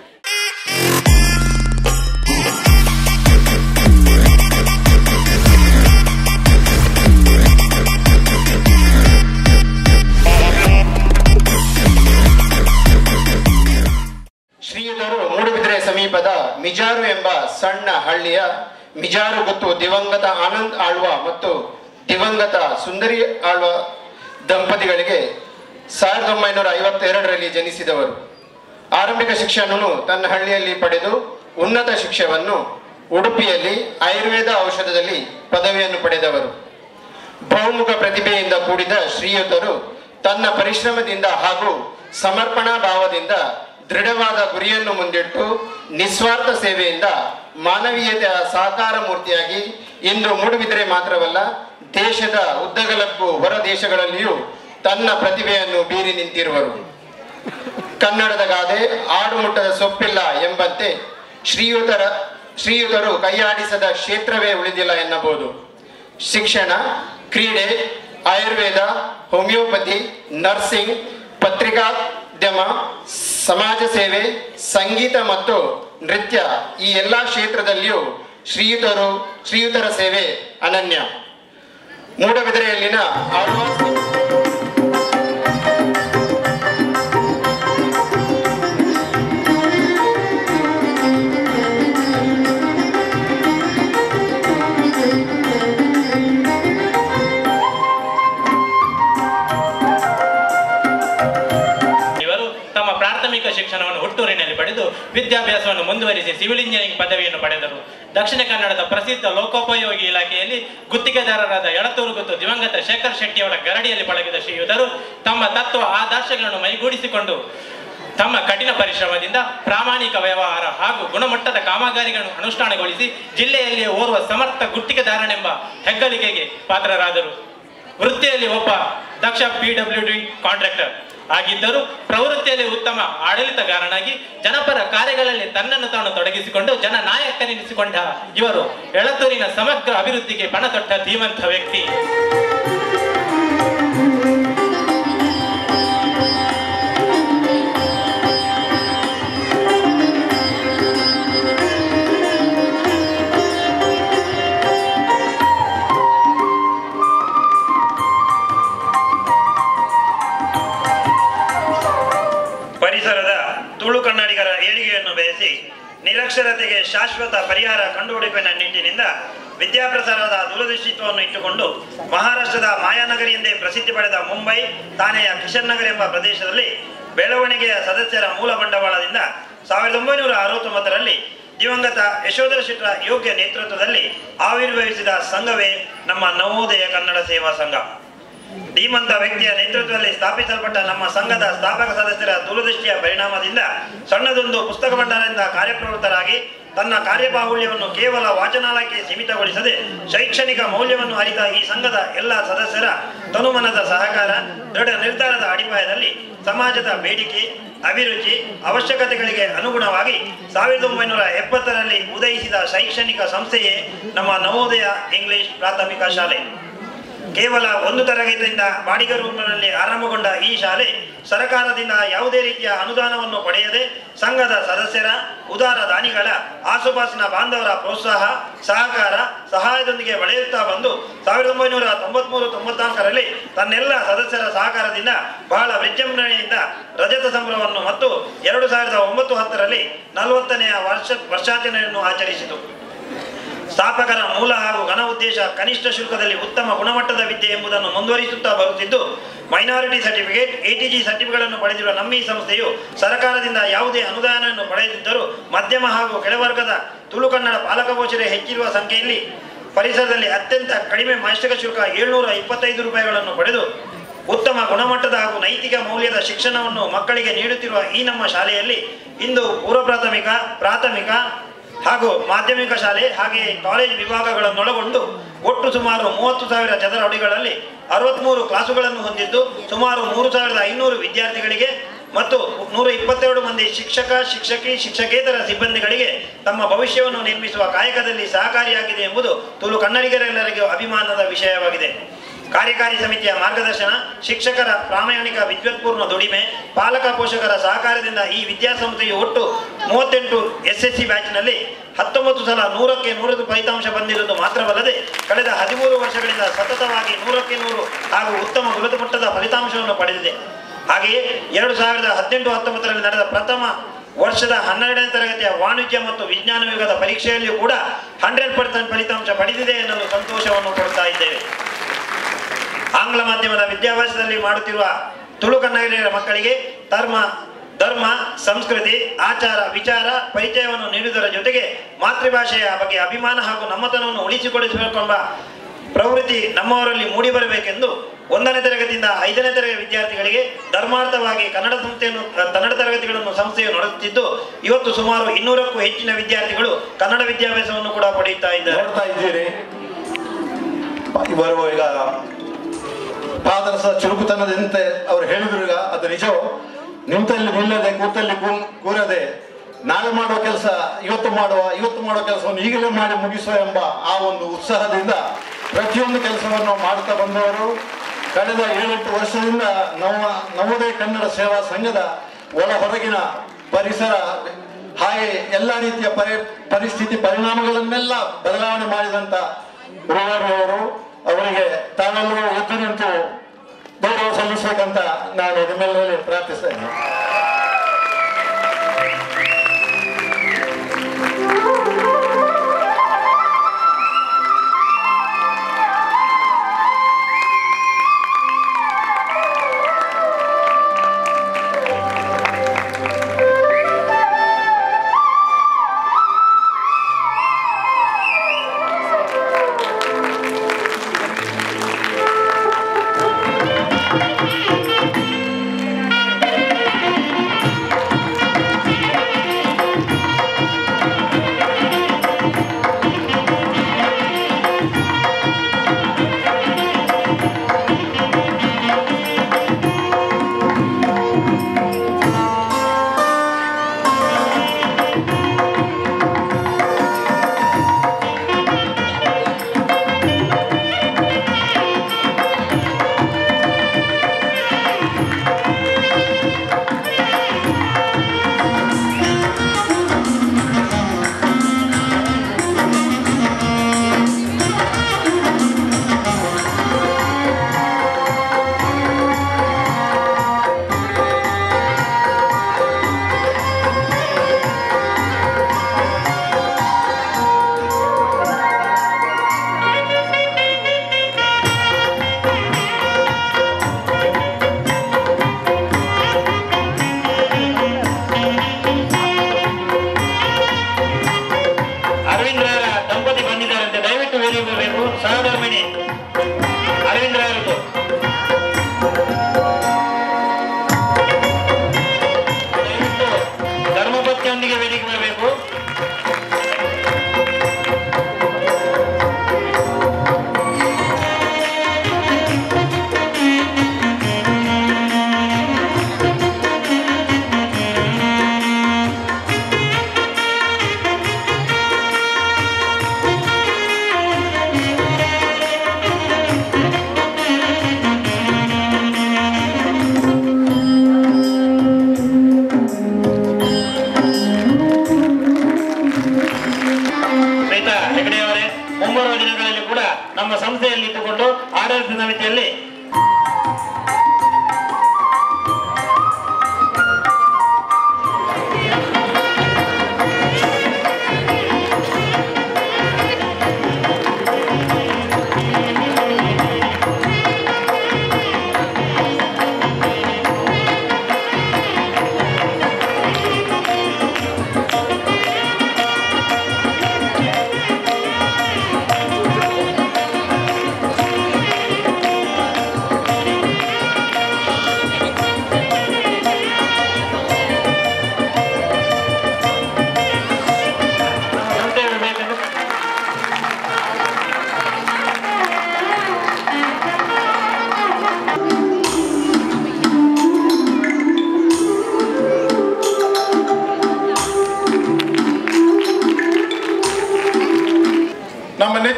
ಶ್ರೀಯುತರು ಮೂಡುಬಿದಿರೆ ಸಮೀಪದ ಮಿಜಾರು ಎಂಬ ಸಣ್ಣ ಹಳ್ಳಿಯ ಮಿಜಾರು ಗೊತ್ತು ದಿವಂಗತ ಆನಂದ್ ಆಳ್ವ ಮತ್ತು ದಿವಂಗತ ಸುಂದರಿ ಆಳ್ವ ದಂಪತಿಗಳಿಗೆ ಸಾವಿರದ ಒಂಬೈನೂರ ಐವತ್ತೆರಡರಲ್ಲಿ ಜನಿಸಿದವರು ಆರಂಭಿಕ ಶಿಕ್ಷಣವನ್ನು ತನ್ನ ಹಳ್ಳಿಯಲ್ಲಿ ಪಡೆದು ಉನ್ನತ ಶಿಕ್ಷಣವನ್ನು ಉಡುಪಿಯಲ್ಲಿ ಆಯುರ್ವೇದ ಔಷಧದಲ್ಲಿ ಪದವಿಯನ್ನು ಪಡೆದವರು ಬಹುಮುಖ ಪ್ರತಿಭೆಯಿಂದ ಕೂಡಿದ ಶ್ರೀಯುತರು ತನ್ನ ಪರಿಶ್ರಮದಿಂದ ಹಾಗೂ ಸಮರ್ಪಣಾ ಭಾವದಿಂದ ದೃಢವಾದ ಗುರಿಯನ್ನು ಮುಂದಿಟ್ಟು ನಿಸ್ವಾರ್ಥ ಸೇವೆಯಿಂದ ಮಾನವೀಯತೆಯ ಸಾಕಾರ ಮೂರ್ತಿಯಾಗಿ ಇಂದು ಮೂಡುಬಿದಿರೆ ಮಾತ್ರವಲ್ಲ ದೇಶದ ಉದ್ದಗಲಕ್ಕೂ ಹೊರ ದೇಶಗಳಲ್ಲಿಯೂ ತನ್ನ ಪ್ರತಿಭೆಯನ್ನು ಬೀರಿ ನಿಂತಿರುವರು ಕನ್ನಡದ ಗಾದೆ ಆಡುಮುಟ್ಟದ ಸೊಪ್ಪಿಲ್ಲ ಎಂಬಂತೆ ಶ್ರೀಯುತರ ಶ್ರೀಯುತರು ಕೈಯಾಡಿಸದ ಕ್ಷೇತ್ರವೇ ಉಳಿದಿಲ್ಲ ಎನ್ನಬಹುದು ಶಿಕ್ಷಣ ಕ್ರೀಡೆ ಆಯುರ್ವೇದ ಹೋಮಿಯೋಪತಿ ನರ್ಸಿಂಗ್ ಪತ್ರಿಕಾದ್ಯಮ ಸಮಾಜ ಸೇವೆ ಸಂಗೀತ ಮತ್ತು ನೃತ್ಯ ಈ ಎಲ್ಲ ಕ್ಷೇತ್ರದಲ್ಲಿಯೂ ಶ್ರೀಯುತರು ಶ್ರೀಯುತರ ಸೇವೆ ಅನನ್ಯ ಮೂಡಬಿದಿರೆಯಲ್ಲಿನ ಆಳ್ವಾಸ್ ಇವರು ತಮ್ಮ ಪ್ರಾಥಮಿಕ ಶಿಕ್ಷಣವನ್ನು ಹುಟ್ಟೂರಿನಲ್ಲಿ ಪಡೆದು ವಿದ್ಯಾಭ್ಯಾಸವನ್ನು ಮುಂದುವರಿಸಿ ಸಿವಿಲ್ ಇಂಜಿನಿಯರಿಂಗ್ ಪದವಿಯನ್ನು ಪಡೆದರು ದಕ್ಷಿಣ ಕನ್ನಡದ ಪ್ರಸಿದ್ಧ ಲೋಕೋಪಯೋಗಿ ಇಲಾಖೆಯಲ್ಲಿ ಗುತ್ತಿಗೆದಾರರಾದ ಎಳತೂರು ಗುತ್ತು ದಿವಂಗತ ಶೇಖರ್ ಶೆಟ್ಟಿಯವರ ಗರಡಿಯಲ್ಲಿ ಪಳಗಿದ ಶ್ರೀಯುತರು ತಮ್ಮ ತತ್ವ ಆದರ್ಶಗಳನ್ನು ಮೈಗೂಡಿಸಿಕೊಂಡು ತಮ್ಮ ಕಠಿಣ ಪರಿಶ್ರಮದಿಂದ ಪ್ರಾಮಾಣಿಕ ವ್ಯವಹಾರ ಹಾಗೂ ಗುಣಮಟ್ಟದ ಕಾಮಗಾರಿಗಳನ್ನು ಅನುಷ್ಠಾನಗೊಳಿಸಿ ಜಿಲ್ಲೆಯಲ್ಲಿ ಓರ್ವ ಸಮರ್ಥ ಗುತ್ತಿಗೆದಾರನೆಂಬ ಹೆಗ್ಗಳಿಕೆಗೆ ಪಾತ್ರರಾದರು ವೃತ್ತಿಯಲ್ಲಿ ಒಬ್ಬ ದಕ್ಷ ಪಿ ಡಬ್ಲ್ಯೂ ಡಿ ಕಾಂಟ್ರಾಕ್ಟರ್ ಆಗಿದ್ದರೂ ಪ್ರವೃತ್ತಿಯಲ್ಲಿ ಉತ್ತಮ ಆಡಳಿತಗಾರನಾಗಿ ಜನಪರ ಕಾರ್ಯಗಳಲ್ಲಿ ತನ್ನನ್ನು ತಾನು ತೊಡಗಿಸಿಕೊಂಡು ಜನ ನಾಯಕನೆನಿಸಿಕೊಂಡ ಇವರು ಎಳತೂರಿನ ಸಮಗ್ರ ಅಭಿವೃದ್ಧಿಗೆ ಪಣ ತೊಟ್ಟ ಧೀಮಂತ ವ್ಯಕ್ತಿ ಪರಿಸರದ ತುಳು ಕನ್ನಡಿಗರ ಏಳಿಗೆಯನ್ನು ಬಯಸಿ ನಿರಕ್ಷರತೆಗೆ ಶಾಶ್ವತ ಪರಿಹಾರ ಕಂಡುಹುಡುಕಿನ ನಿಟ್ಟಿನಿಂದ ವಿದ್ಯಾಪ್ರಸಾರದ ದೂರದೃಷ್ಟಿತ್ವವನ್ನು ಇಟ್ಟುಕೊಂಡು ಮಹಾರಾಷ್ಟ್ರದ ಮಾಯಾನಗರಿ ಎಂದೇ ಪ್ರಸಿದ್ಧಿ ಪಡೆದ ಮುಂಬೈ ಥಾನೆಯ ಕಿಶನ್ ನಗರ್ ಎಂಬ ಪ್ರದೇಶದಲ್ಲಿ ಬೆಳವಣಿಗೆಯ ಸದಸ್ಯರ ಮೂಲ ಬಂಡವಾಳದಿಂದ ಸಾವಿರದ ಒಂಬೈನೂರ ಅರವತ್ತೊಂಬತ್ತರಲ್ಲಿ ದಿವಂಗತ ಯಶೋಧರ ಶೆಟ್ಟರ ಯೋಗ್ಯ ನೇತೃತ್ವದಲ್ಲಿ ಆವಿರ್ಭವಿಸಿದ ಸಂಘವೇ ನಮ್ಮ ನವೋದಯ ಕನ್ನಡ ಸೇವಾ ಸಂಘ ಧೀಮಂತ ವ್ಯಕ್ತಿಯ ನೇತೃತ್ವದಲ್ಲಿ ಸ್ಥಾಪಿಸಲ್ಪಟ್ಟ ನಮ್ಮ ಸಂಘದ ಸ್ಥಾಪಕ ಸದಸ್ಯರ ದೂರದೃಷ್ಟಿಯ ಪರಿಣಾಮದಿಂದ ಸಣ್ಣದೊಂದು ಪುಸ್ತಕ ಭಂಡಾರದಿಂದ ಕಾರ್ಯಪ್ರವೃತ್ತರಾಗಿ ತನ್ನ ಕಾರ್ಯಬಾಹುಳ್ಯವನ್ನು ಕೇವಲ ವಾಚನಾಲಯಕ್ಕೆ ಸೀಮಿತಗೊಳಿಸದೆ ಶೈಕ್ಷಣಿಕ ಮೌಲ್ಯವನ್ನು ಅರಿತ ಈ ಸಂಘದ ಎಲ್ಲ ಸದಸ್ಯರ ತನುಮನದ ಸಹಕಾರ ದೃಢ ನಿರ್ಧಾರದ ಅಡಿಪಾಯದಲ್ಲಿ ಸಮಾಜದ ಬೇಡಿಕೆ ಅಭಿರುಚಿ ಅವಶ್ಯಕತೆಗಳಿಗೆ ಅನುಗುಣವಾಗಿ ಸಾವಿರದ ಒಂಬೈನೂರ ಎಪ್ಪತ್ತರಲ್ಲಿ ಉದಯಿಸಿದ ಶೈಕ್ಷಣಿಕ ಸಂಸ್ಥೆಯೇ ನಮ್ಮ ನವೋದಯ ಇಂಗ್ಲಿಷ್ ಪ್ರಾಥಮಿಕ ಶಾಲೆ ಕೇವಲ ಒಂದು ತರಗತಿಯಿಂದ ಬಾಡಿಗ ರೂಪಿನಲ್ಲಿ ಆರಂಭಗೊಂಡ ಈ ಶಾಲೆ ಸರ್ಕಾರದಿಂದ ಯಾವುದೇ ರೀತಿಯ ಅನುದಾನವನ್ನು ಪಡೆಯದೆ ಸಂಘದ ಸದಸ್ಯರ ಉದಾರ ದಾನಿಗಳ ಆಸುಪಾಸಿನ ಬಾಂಧವರ ಪ್ರೋತ್ಸಾಹ ಸಹಕಾರ ಸಹಾಯದೊಂದಿಗೆ ಬೆಳೆಯುತ್ತಾ ಬಂದು ಸಾವಿರದ ಒಂಬೈನೂರ ತೊಂಬತ್ಮೂರು ತೊಂಬತ್ನಾಲ್ಕರಲ್ಲಿ ತನ್ನೆಲ್ಲ ಸದಸ್ಯರ ಸಹಕಾರದಿಂದ ಬಹಳ ವಿಜೃಂಭಣೆಯಿಂದ ರಜತ ಸಂಭ್ರಮವನ್ನು ಮತ್ತು ಎರಡು ಸಾವಿರದ ಒಂಬತ್ತು ಹತ್ತರಲ್ಲಿ ನಲವತ್ತನೆಯ ವರ್ಷ ವರ್ಷಾಚರಣೆಯನ್ನು ಆಚರಿಸಿತು ಸ್ಥಾಪಕರ ಮೂಲ ಹಾಗೂ ಘನ ಉದ್ದೇಶ ಕನಿಷ್ಠ ಶುಲ್ಕದಲ್ಲಿ ಉತ್ತಮ ಗುಣಮಟ್ಟದ ವಿದ್ಯೆ ಎಂಬುದನ್ನು ಮುಂದುವರಿಸುತ್ತಾ ಬರುತ್ತಿದ್ದು ಮೈನಾರಿಟಿ ಸರ್ಟಿಫಿಕೇಟ್ ಎಟಿಜಿ ಸರ್ಟಿಫಿಕೇಟ್ಗಳನ್ನು ಪಡೆದಿರುವ ನಮ್ಮ ಈ ಸಂಸ್ಥೆಯು ಸರ್ಕಾರದಿಂದ ಯಾವುದೇ ಅನುದಾನವನ್ನು ಪಡೆದಿದ್ದರೂ ಮಧ್ಯಮ ಹಾಗೂ ಕೆಳವರ್ಗದ ತುಳು ಕನ್ನಡ ಪಾಲಕಪೋಷಣೆ ಹೆಚ್ಚಿರುವ ಸಂಖ್ಯೆಯಲ್ಲಿ ಪರಿಸರದಲ್ಲಿ ಅತ್ಯಂತ ಕಡಿಮೆ ಮಾಸಿಕ ಶುಲ್ಕ ಏಳ್ನೂರ ಇಪ್ಪತ್ತೈದು ರೂಪಾಯಿಗಳನ್ನು ಪಡೆದು ಉತ್ತಮ ಗುಣಮಟ್ಟದ ಹಾಗೂ ನೈತಿಕ ಮೌಲ್ಯದ ಶಿಕ್ಷಣವನ್ನು ಮಕ್ಕಳಿಗೆ ನೀಡುತ್ತಿರುವ ಈ ನಮ್ಮ ಶಾಲೆಯಲ್ಲಿ ಇಂದು ಪೂರ್ವ ಪ್ರಾಥಮಿಕ ಪ್ರಾಥಮಿಕ ಹಾಗೂ ಮಾಧ್ಯಮಿಕ ಶಾಲೆ ಹಾಗೆಯೇ ಕಾಲೇಜ್ ವಿಭಾಗಗಳನ್ನೊಳಗೊಂಡು ಒಟ್ಟು ಸುಮಾರು ಮೂವತ್ತು ಸಾವಿರ ಚದರ ಅಡಿಗಳಲ್ಲಿ ಅರವತ್ಮೂರು ಕ್ಲಾಸುಗಳನ್ನು ಹೊಂದಿದ್ದು ಸುಮಾರು ಮೂರು ಸಾವಿರದ ಐನೂರು ವಿದ್ಯಾರ್ಥಿಗಳಿಗೆ ಮತ್ತು ನೂರ ಇಪ್ಪತ್ತೆರಡು ಮಂದಿ ಶಿಕ್ಷಕ ಶಿಕ್ಷಕಿ ಶಿಕ್ಷಕೇತರ ಸಿಬ್ಬಂದಿಗಳಿಗೆ ತಮ್ಮ ಭವಿಷ್ಯವನ್ನು ನಿರ್ಮಿಸುವ ಕಾಯಕದಲ್ಲಿ ಸಹಕಾರಿಯಾಗಿದೆ ಎಂಬುದು ತುಳು ಕನ್ನಡಿಗರೆಲ್ಲರಿಗೂ ಅಭಿಮಾನದ ವಿಷಯವಾಗಿದೆ ಕಾರ್ಯಕಾರಿ ಸಮಿತಿಯ ಮಾರ್ಗದರ್ಶನ ಶಿಕ್ಷಕರ ಪ್ರಾಮಾಣಿಕ ವಿದ್ವತ್ಪೂರ್ಣ ದುಡಿಮೆ ಪಾಲಕ ಪೋಷಕರ ಸಹಕಾರದಿಂದ ಈ ವಿದ್ಯಾಸಂಸ್ಥೆಯು ಒಟ್ಟು ಮೂವತ್ತೆಂಟು ಎಸ್ ಎಸ್ ಸಿ ಬ್ಯಾಚ್ನಲ್ಲಿ ಹತ್ತೊಂಬತ್ತು ಸಲ ನೂರಕ್ಕೆ ನೂರದು ಫಲಿತಾಂಶ ಬಂದಿರುವುದು ಮಾತ್ರವಲ್ಲದೆ ಕಳೆದ ಹದಿಮೂರು ವರ್ಷಗಳಿಂದ ಸತತವಾಗಿ ನೂರಕ್ಕೆ ನೂರು ಹಾಗೂ ಉತ್ತಮ ಗುಣಮಟ್ಟದ ಫಲಿತಾಂಶವನ್ನು ಪಡೆದಿದೆ ಹಾಗೆಯೇ ಎರಡು ಸಾವಿರದ ಹದಿನೆಂಟು ಹತ್ತೊಂಬತ್ತರಲ್ಲಿ ನಡೆದ ಪ್ರಥಮ ವರ್ಷದ ಹನ್ನೆರಡನೇ ತರಗತಿಯ ವಾಣಿಜ್ಯ ಮತ್ತು ವಿಜ್ಞಾನ ವಿಭಾಗದ ಪರೀಕ್ಷೆಯಲ್ಲಿಯೂ ಕೂಡ ಹಂಡ್ರೆಡ್ ಪರ್ಸೆಂಟ್ ಫಲಿತಾಂಶ ಪಡೆದಿದೆ ಎನ್ನಲು ಸಂತೋಷವನ್ನು ಪಡ್ತಾ ಇದ್ದೇವೆ ಆಂಗ್ಲ ಮಾಧ್ಯಮದ ವಿದ್ಯಾಭ್ಯಾಸದಲ್ಲಿ ಮಾಡುತ್ತಿರುವ ತುಳು ಕನ್ನಡಿಗರ ಮಕ್ಕಳಿಗೆ ಧರ್ಮ ಧರ್ಮ ಸಂಸ್ಕೃತಿ ಆಚಾರ ವಿಚಾರ ಪರಿಚಯವನ್ನು ನೀಡುವುದರ ಜೊತೆಗೆ ಮಾತೃಭಾಷೆಯ ಬಗ್ಗೆ ಅಭಿಮಾನ ಹಾಗೂ ನಮ್ಮತನವನ್ನು ಉಳಿಸಿಕೊಡಿಸಬೇಕೆಂಬ ಪ್ರವೃತ್ತಿ ನಮ್ಮವರಲ್ಲಿ ಮೂಡಿಬರಬೇಕೆಂದು ಒಂದನೇ ತರಗತಿಯಿಂದ ಐದನೇ ತರಗತಿ ವಿದ್ಯಾರ್ಥಿಗಳಿಗೆ ಧರ್ಮಾರ್ಥವಾಗಿ ಕನ್ನಡ ಸಂಸ್ಥೆಯನ್ನು ಕನ್ನಡ ತರಗತಿಗಳನ್ನು ಸಂಸ್ಥೆಯು ನಡೆಸುತ್ತಿದ್ದು ಇವತ್ತು ಸುಮಾರು ಇನ್ನೂರಕ್ಕೂ ಹೆಚ್ಚಿನ ವಿದ್ಯಾರ್ಥಿಗಳು ಕನ್ನಡ ವಿದ್ಯಾಭ್ಯಾಸವನ್ನು ಕೂಡ ಪಡೆಯುತ್ತಾ ಇದ್ದಾರೆ ನೋಡ್ತಾ ಇದ್ದೀರಿ ಇವರು ಈಗ ಪಾದರಸ ಚುರುಕುತನದಂತೆ ಅವರು ಹೇಳಿದ್ರು ಈಗ ಅದು ನಿಜವೋ ನಿಂತಲ್ಲಿ ನಿಲ್ಲದೆ ಕೂತಲ್ಲಿ ಕೂ- ಕೂರದೆ ನಾಳೆ ಮಾಡುವ ಕೆಲಸ ಇವತ್ತು ಮಾಡುವ ಇವತ್ತು ಮಾಡುವ ಕೆಲಸವನ್ನು ಈಗಲೇ ಮಾಡಿ ಮುಗಿಸುವ ಎಂಬ ಆ ಒಂದು ಉತ್ಸಾಹದಿಂದ ಪ್ರತಿಯೊಂದು ಕೆಲಸವನ್ನು ಮಾಡುತ್ತಾ ಬಂದವರು ಕಳೆದ ಏಳೆಂಟು ವರ್ಷದಿಂದ ನವ ನವೋದಯ ಕನ್ನಡ ಸೇವಾ ಸಂಘದ ಒಳ ಹೊರಗಿನ ಪರಿಸರ ಹಾಗೆ ಎಲ್ಲ ರೀತಿಯ ಪರಿ ಪರಿಸ್ಥಿತಿ ಪರಿಣಾಮಗಳನ್ನೆಲ್ಲ ಬದಲಾವಣೆ ಮಾಡಿದಂತ ಅವರು ಅವರಿಗೆ ತಾವೆಲ್ಲರೂ ಎದ್ದು ನಿಂತು ಗೌರವ ಸಲ್ಲಿಸಬೇಕಂತ ನಾನು ನಿಮ್ಮೆಲ್ಲರಲ್ಲಿ ಪ್ರಾರ್ಥಿಸ್ತೇನೆ Thank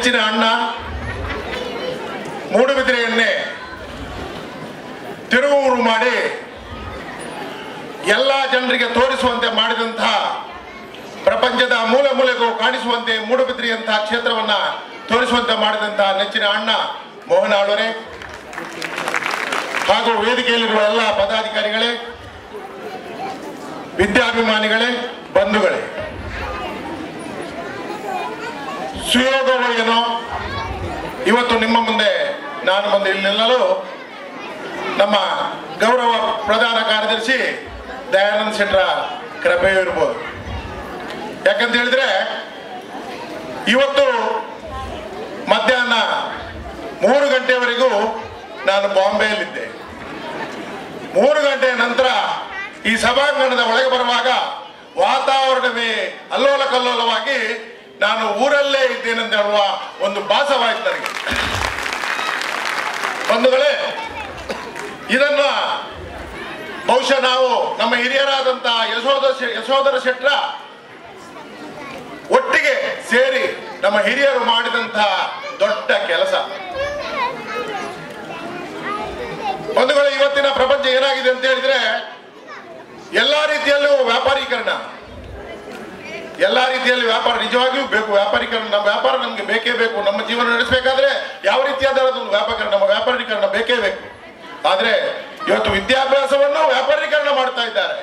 ನೆಚ್ಚಿನ ಅಣ್ಣ ಮೂಡುಬಿದಿರೆಯನ್ನೇ ತಿರುವು ಮಾಡಿ ಎಲ್ಲ ಜನರಿಗೆ ತೋರಿಸುವಂತೆ ಮಾಡಿದಂತಹ ಪ್ರಪಂಚದ ಮೂಲೆ ಮೂಲೆಗೂ ಕಾಣಿಸುವಂತೆ ಮೂಡುಬಿದ್ರಿಯಂತಹ ಕ್ಷೇತ್ರವನ್ನ ತೋರಿಸುವಂತೆ ಮಾಡಿದಂತಹ ನೆಚ್ಚಿನ ಅಣ್ಣ ಮೋಹನ್ ಆಳ್ವರೆ ಹಾಗೂ ವೇದಿಕೆಯಲ್ಲಿರುವ ಎಲ್ಲ ಪದಾಧಿಕಾರಿಗಳೇ ವಿದ್ಯಾಭಿಮಾನಿಗಳೇ ಬಂಧುಗಳೇ ಸುಯೋಗವೋ ಏನೋ ಇವತ್ತು ನಿಮ್ಮ ಮುಂದೆ ನಾನು ಬಂದು ಇಲ್ಲಿ ನಿಲ್ಲಲು ನಮ್ಮ ಗೌರವ ಪ್ರಧಾನ ಕಾರ್ಯದರ್ಶಿ ದಯಾನಂದ ಶೆಟ್ರ ಕೃಪೆಯೂ ಇರ್ಬೋದು ಯಾಕಂತ ಹೇಳಿದ್ರೆ ಇವತ್ತು ಮಧ್ಯಾಹ್ನ ಮೂರು ಗಂಟೆವರೆಗೂ ನಾನು ಬಾಂಬೆಯಲ್ಲಿದ್ದೆ ಮೂರು ಗಂಟೆಯ ನಂತರ ಈ ಸಭಾಂಗಣದ ಒಳಗೆ ಬರುವಾಗ ವಾತಾವರಣವೇ ಅಲ್ಲೋಲ ಕಲ್ಲೋಲವಾಗಿ ನಾನು ಊರಲ್ಲೇ ಇದ್ದೇನೆಂತ ಹೇಳುವ ಒಂದು ಭಾಸವಾಯಿತು ನನಗೆ ಬಂಧುಗಳೇ ಇದನ್ನ ಬಹುಶಃ ನಾವು ನಮ್ಮ ಹಿರಿಯರಾದಂತಹ ಯಶೋಧ ಶೆ- ಯಶೋಧರ ಶೆಟ್ರ ಒಟ್ಟಿಗೆ ಸೇರಿ ನಮ್ಮ ಹಿರಿಯರು ಮಾಡಿದಂತಹ ದೊಡ್ಡ ಕೆಲಸ ಬಂಧುಗಳು ಇವತ್ತಿನ ಪ್ರಪಂಚ ಏನಾಗಿದೆ ಅಂತ ಹೇಳಿದ್ರೆ ಎಲ್ಲಾ ರೀತಿಯಲ್ಲೂ ವ್ಯಾಪಾರೀಕರಣ ಎಲ್ಲಾ ರೀತಿಯಲ್ಲಿ ವ್ಯಾಪಾರ ನಿಜವಾಗಿಯೂ ಬೇಕು ವ್ಯಾಪಾರೀಕರಣ ನಮ್ಮ ವ್ಯಾಪಾರ ನಮ್ಗೆ ಬೇಕೇ ಬೇಕು ನಮ್ಮ ಜೀವನ ನಡೆಸಬೇಕಾದ್ರೆ ಯಾವ ರೀತಿಯಾದ ಒಂದು ವ್ಯಾಪಾರ ನಮ್ಮ ವ್ಯಾಪಾರೀಕರಣ ಬೇಕೇ ಬೇಕು ಆದ್ರೆ ಇವತ್ತು ವಿದ್ಯಾಭ್ಯಾಸವನ್ನು ವ್ಯಾಪಾರೀಕರಣ ಮಾಡ್ತಾ ಇದ್ದಾರೆ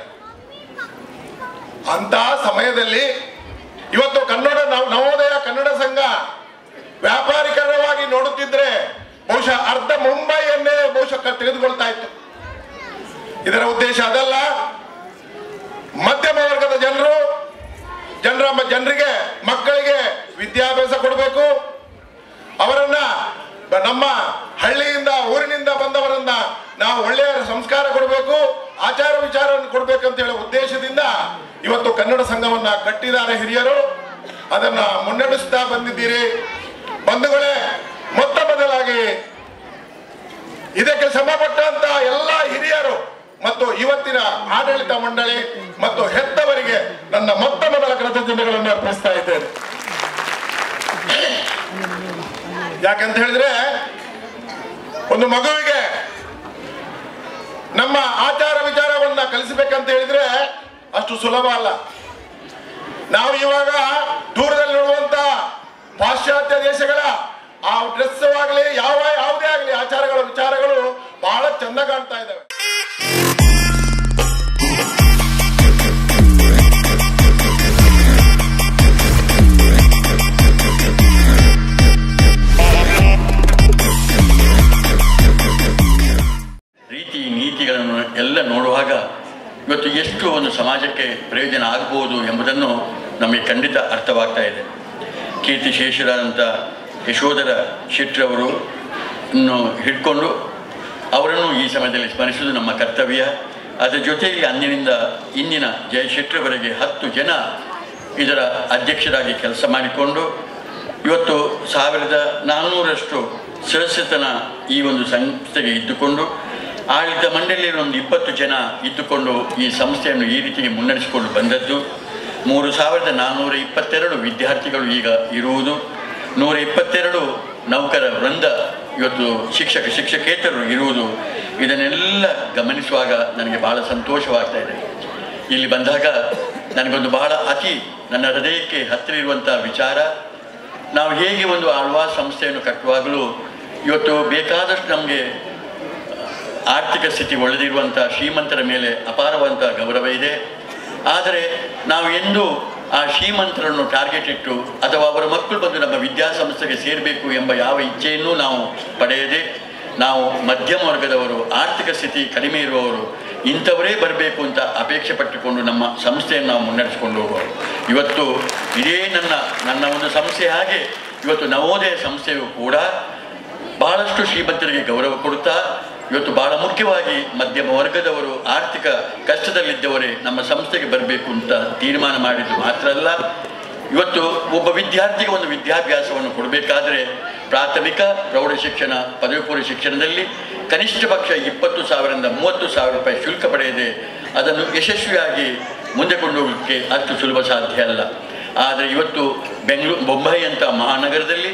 ಅಂತಹ ಸಮಯದಲ್ಲಿ ಇವತ್ತು ಕನ್ನಡ ನವ- ನವೋದಯ ಕನ್ನಡ ಸಂಘ ವ್ಯಾಪಾರೀಕರಣವಾಗಿ ನೋಡುತ್ತಿದ್ರೆ ಬಹುಶಃ ಅರ್ಧ ಮುಂಬೈಯನ್ನೇ ಬಹುಶಃ ಕ- ತೆಗೆದುಕೊಳ್ತಾ ಇತ್ತು ಇದರ ಉದ್ದೇಶ ಅದಲ್ಲ ಮಧ್ಯಮ ವರ್ಗದ ಜನರು ಜನರ ಜನರಿಗೆ ಮಕ್ಕಳಿಗೆ ವಿದ್ಯಾಭ್ಯಾಸ ಕೊಡಬೇಕು ಅವರನ್ನ ಬ- ನಮ್ಮ ಹಳ್ಳಿಯಿಂದ ಊರಿನಿಂದ ಬಂದವರನ್ನ ನಾವು ಒಳ್ಳೆಯ ಸಂಸ್ಕಾರ ಕೊಡಬೇಕು ಆಚಾರ ವಿಚಾರವನ್ನು ಕೊಡಬೇಕು ಅಂತ ಹೇಳೋ ಉದ್ದೇಶದಿಂದ ಇವತ್ತು ಕನ್ನಡ ಸಂಘವನ್ನ ಕಟ್ಟಿದ್ದಾರೆ ಹಿರಿಯರು ಅದನ್ನ ಮುನ್ನಡೆಸ್ತಾ ಬಂದಿದ್ದೀರಿ ಬಂಧುಗಳೇ ಮೊತ್ತ ಮೊದಲಾಗಿ ಇದಕ್ಕೆ ಶ್ರಮಪಟ್ಟಂತ ಎಲ್ಲ ಹಿರಿಯರು ಮತ್ತು ಇವತ್ತಿನ ಆಡಳಿತ ಮಂಡಳಿ ಮತ್ತು ಹೆತ್ತವರಿಗೆ ನನ್ನ ಮೊತ್ತ ಮೊದಲ ಕೃತಜ್ಞತೆಗಳನ್ನು ಅರ್ಪಿಸ್ತಾ ಇದ್ದೇನೆ ಯಾಕಂತ ಹೇಳಿದ್ರೆ ಒಂದು ಮಗುವಿಗೆ ನಮ್ಮ ಆಚಾರ ವಿಚಾರವನ್ನ ಕಲಿಸಬೇಕಂತ ಹೇಳಿದ್ರೆ ಅಷ್ಟು ಸುಲಭ ಅಲ್ಲ ನಾವು ಇವಾಗ ದೂರದಲ್ಲಿ ನೋಡುವಂತ ಪಾಶ್ಚಾತ್ಯ ದೇಶಗಳ ಆ ಡ್ರೆಸ್ ಆಗಲಿ ಯಾವ ಯಾವುದೇ ಆಗಲಿ ಆಚಾರಗಳ ವಿಚಾರಗಳು ಬಹಳ ಚಂದ ಕಾಣ್ತಾ ಇದ್ದಾವೆ ರೀತಿ ನೀತಿಗಳನ್ನು ಎಲ್ಲ ನೋಡುವಾಗ ಇವತ್ತು ಎಷ್ಟು ಒಂದು ಸಮಾಜಕ್ಕೆ ಪ್ರಯೋಜನ ಆಗಬಹುದು ಎಂಬುದನ್ನು ನಮಗೆ ಖಂಡಿತ ಅರ್ಥವಾಗ್ತಾ ಇದೆ ಕೀರ್ತಿ ಶೇಷರಾದಂಥ ಯಶೋಧರ ಶೆಟ್ರವರು ಇನ್ನು ಹಿಡ್ಕೊಂಡು ಅವರನ್ನು ಈ ಸಮಯದಲ್ಲಿ ಸ್ಮರಿಸುವುದು ನಮ್ಮ ಕರ್ತವ್ಯ ಅದರ ಜೊತೆಯಲ್ಲಿ ಅಂದಿನಿಂದ ಇಂದಿನ ಜಯ ಶೆಟ್ರವರೆಗೆ ಹತ್ತು ಜನ ಇದರ ಅಧ್ಯಕ್ಷರಾಗಿ ಕೆಲಸ ಮಾಡಿಕೊಂಡು ಇವತ್ತು ಸಾವಿರದ ನಾನ್ನೂರಷ್ಟು ಸದಸ್ಯತನ ಈ ಒಂದು ಸಂಸ್ಥೆಗೆ ಇದ್ದುಕೊಂಡು ಆಡಳಿತ ಮಂಡಳಿಯಲ್ಲಿ ಒಂದು ಇಪ್ಪತ್ತು ಜನ ಇದ್ದುಕೊಂಡು ಈ ಸಂಸ್ಥೆಯನ್ನು ಈ ರೀತಿಗೆ ಮುನ್ನಡೆಸಿಕೊಂಡು ಬಂದದ್ದು ಮೂರು ಸಾವಿರದ ನಾನ್ನೂರ ಇಪ್ಪತ್ತೆರಡು ವಿದ್ಯಾರ್ಥಿಗಳು ಈಗ ಇರುವುದು ನೂರ ಇಪ್ಪತ್ತೆರಡು ನೌಕರ ವೃಂದ ಇವತ್ತು ಶಿಕ್ಷಕ ಶಿಕ್ಷಕೇತರರು ಇರುವುದು ಇದನ್ನೆಲ್ಲ ಗಮನಿಸುವಾಗ ನನಗೆ ಬಹಳ ಸಂತೋಷವಾಗ್ತಾ ಇದೆ ಇಲ್ಲಿ ಬಂದಾಗ ನನಗೊಂದು ಬಹಳ ಅತಿ ನನ್ನ ಹೃದಯಕ್ಕೆ ಹತ್ತಿರ ಇರುವಂಥ ವಿಚಾರ ನಾವು ಹೇಗೆ ಒಂದು ಆಳ್ವಾ ಸಂಸ್ಥೆಯನ್ನು ಕಟ್ಟುವಾಗಲೂ ಇವತ್ತು ಬೇಕಾದಷ್ಟು ನಮಗೆ ಆರ್ಥಿಕ ಸ್ಥಿತಿ ಒಳ್ಳೆದಿರುವಂಥ ಶ್ರೀಮಂತರ ಮೇಲೆ ಅಪಾರವಂತ ಗೌರವ ಇದೆ ಆದರೆ ನಾವು ಎಂದು ಆ ಶ್ರೀಮಂತರನ್ನು ಟಾರ್ಗೆಟ್ ಇಟ್ಟು ಅಥವಾ ಅವರ ಮಕ್ಕಳು ಬಂದು ನಮ್ಮ ವಿದ್ಯಾಸಂಸ್ಥೆಗೆ ಸೇರಬೇಕು ಎಂಬ ಯಾವ ಇಚ್ಛೆಯನ್ನೂ ನಾವು ಪಡೆಯದೆ ನಾವು ಮಧ್ಯಮ ವರ್ಗದವರು ಆರ್ಥಿಕ ಸ್ಥಿತಿ ಕಡಿಮೆ ಇರುವವರು ಇಂಥವರೇ ಬರಬೇಕು ಅಂತ ಅಪೇಕ್ಷೆ ಪಟ್ಟುಕೊಂಡು ನಮ್ಮ ಸಂಸ್ಥೆಯನ್ನು ನಾವು ಮುನ್ನಡೆಸಿಕೊಂಡು ಹೋಗುವರು ಇವತ್ತು ಇದೇ ನನ್ನ ನನ್ನ ಒಂದು ಸಂಸ್ಥೆ ಹಾಗೆ ಇವತ್ತು ನವೋದಯ ಸಂಸ್ಥೆಯು ಕೂಡ ಬಹಳಷ್ಟು ಶ್ರೀಮಂತರಿಗೆ ಗೌರವ ಕೊಡುತ್ತಾ ಇವತ್ತು ಬಹಳ ಮುಖ್ಯವಾಗಿ ಮಧ್ಯಮ ವರ್ಗದವರು ಆರ್ಥಿಕ ಕಷ್ಟದಲ್ಲಿದ್ದವರೇ ನಮ್ಮ ಸಂಸ್ಥೆಗೆ ಬರಬೇಕು ಅಂತ ತೀರ್ಮಾನ ಮಾಡಿದ್ದು ಮಾತ್ರ ಅಲ್ಲ ಇವತ್ತು ಒಬ್ಬ ವಿದ್ಯಾರ್ಥಿಗೆ ಒಂದು ವಿದ್ಯಾಭ್ಯಾಸವನ್ನು ಕೊಡಬೇಕಾದ್ರೆ ಪ್ರಾಥಮಿಕ ಪ್ರೌಢ ಶಿಕ್ಷಣ ಪದವಿ ಪೂರ್ವ ಶಿಕ್ಷಣದಲ್ಲಿ ಕನಿಷ್ಠ ಪಕ್ಷ ಇಪ್ಪತ್ತು ಸಾವಿರದಿಂದ ಮೂವತ್ತು ಸಾವಿರ ರೂಪಾಯಿ ಶುಲ್ಕ ಪಡೆಯದೆ ಅದನ್ನು ಯಶಸ್ವಿಯಾಗಿ ಮುಂದೆ ಕೊಂಡೋಗಲಿಕ್ಕೆ ಅಷ್ಟು ಸುಲಭ ಸಾಧ್ಯ ಅಲ್ಲ ಆದರೆ ಇವತ್ತು ಬೆಂಗಳೂರು ಬೊಂಬೈ ಅಂತ ಮಹಾನಗರದಲ್ಲಿ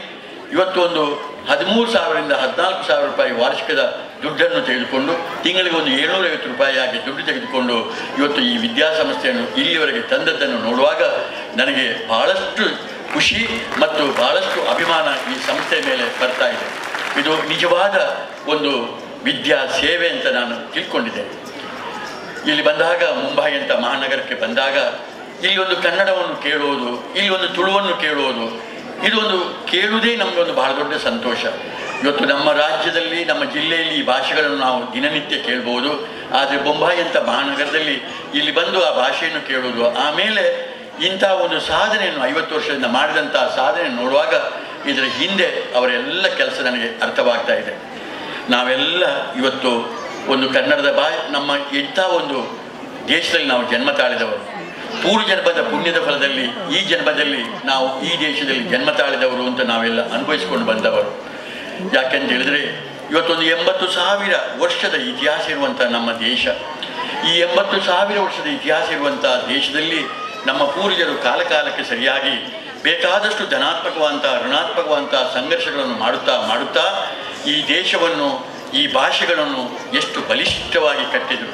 ಇವತ್ತು ಒಂದು ಹದಿಮೂರು ಸಾವಿರದಿಂದ ಹದಿನಾಲ್ಕು ಸಾವಿರ ರೂಪಾಯಿ ವಾರ್ಷಿಕದ ದುಡ್ಡನ್ನು ತೆಗೆದುಕೊಂಡು ತಿಂಗಳಿಗೆ ಒಂದು ಏಳ್ನೂರೈವತ್ತು ರೂಪಾಯಿ ಆಗಿ ದುಡ್ಡು ತೆಗೆದುಕೊಂಡು ಇವತ್ತು ಈ ವಿದ್ಯಾಸಂಸ್ಥೆಯನ್ನು ಇಲ್ಲಿವರೆಗೆ ತಂದದ್ದನ್ನು ನೋಡುವಾಗ ನನಗೆ ಬಹಳಷ್ಟು ಖುಷಿ ಮತ್ತು ಬಹಳಷ್ಟು ಅಭಿಮಾನ ಈ ಸಂಸ್ಥೆ ಮೇಲೆ ಬರ್ತಾ ಇದೆ ಇದು ನಿಜವಾದ ಒಂದು ವಿದ್ಯಾ ಸೇವೆ ಅಂತ ನಾನು ತಿಳ್ಕೊಂಡಿದ್ದೇನೆ ಇಲ್ಲಿ ಬಂದಾಗ ಮುಂಬೈ ಅಂತ ಮಹಾನಗರಕ್ಕೆ ಬಂದಾಗ ಇಲ್ಲಿ ಒಂದು ಕನ್ನಡವನ್ನು ಕೇಳುವುದು ಇಲ್ಲಿ ಒಂದು ತುಳುವನ್ನು ಕೇಳುವುದು ಇದು ಒಂದು ಕೇಳುವುದೇ ನಮಗೊಂದು ಬಹಳ ದೊಡ್ಡ ಸಂತೋಷ ಇವತ್ತು ನಮ್ಮ ರಾಜ್ಯದಲ್ಲಿ ನಮ್ಮ ಜಿಲ್ಲೆಯಲ್ಲಿ ಈ ಭಾಷೆಗಳನ್ನು ನಾವು ದಿನನಿತ್ಯ ಕೇಳ್ಬೋದು ಆದರೆ ಬೊಂಬಾಯಿ ಅಂತ ಮಹಾನಗರದಲ್ಲಿ ಇಲ್ಲಿ ಬಂದು ಆ ಭಾಷೆಯನ್ನು ಕೇಳುವುದು ಆಮೇಲೆ ಇಂಥ ಒಂದು ಸಾಧನೆಯನ್ನು ಐವತ್ತು ವರ್ಷದಿಂದ ಮಾಡಿದಂಥ ಸಾಧನೆ ನೋಡುವಾಗ ಇದರ ಹಿಂದೆ ಅವರೆಲ್ಲ ಕೆಲಸ ನನಗೆ ಅರ್ಥವಾಗ್ತಾ ಇದೆ ನಾವೆಲ್ಲ ಇವತ್ತು ಒಂದು ಕನ್ನಡದ ಬಾ ನಮ್ಮ ಇಂಥ ಒಂದು ದೇಶದಲ್ಲಿ ನಾವು ಜನ್ಮ ತಾಳಿದವರು ಪೂರ್ವ ಜನ್ಮದ ಪುಣ್ಯದ ಫಲದಲ್ಲಿ ಈ ಜನ್ಮದಲ್ಲಿ ನಾವು ಈ ದೇಶದಲ್ಲಿ ಜನ್ಮ ತಾಳಿದವರು ಅಂತ ನಾವೆಲ್ಲ ಅನುಭವಿಸಿಕೊಂಡು ಬಂದವರು ಯಾಕೆಂತ ಹೇಳಿದ್ರೆ ಇವತ್ತೊಂದು ಎಂಬತ್ತು ಸಾವಿರ ವರ್ಷದ ಇತಿಹಾಸ ಇರುವಂಥ ನಮ್ಮ ದೇಶ ಈ ಎಂಬತ್ತು ಸಾವಿರ ವರ್ಷದ ಇತಿಹಾಸ ಇರುವಂಥ ದೇಶದಲ್ಲಿ ನಮ್ಮ ಪೂರ್ವಜರು ಕಾಲಕಾಲಕ್ಕೆ ಸರಿಯಾಗಿ ಬೇಕಾದಷ್ಟು ಧನಾತ್ಮಕವಂತ ಋಣಾತ್ಮಕವಂತ ಸಂಘರ್ಷಗಳನ್ನು ಮಾಡುತ್ತಾ ಮಾಡುತ್ತಾ ಈ ದೇಶವನ್ನು ಈ ಭಾಷೆಗಳನ್ನು ಎಷ್ಟು ಬಲಿಷ್ಠವಾಗಿ ಕಟ್ಟಿದರು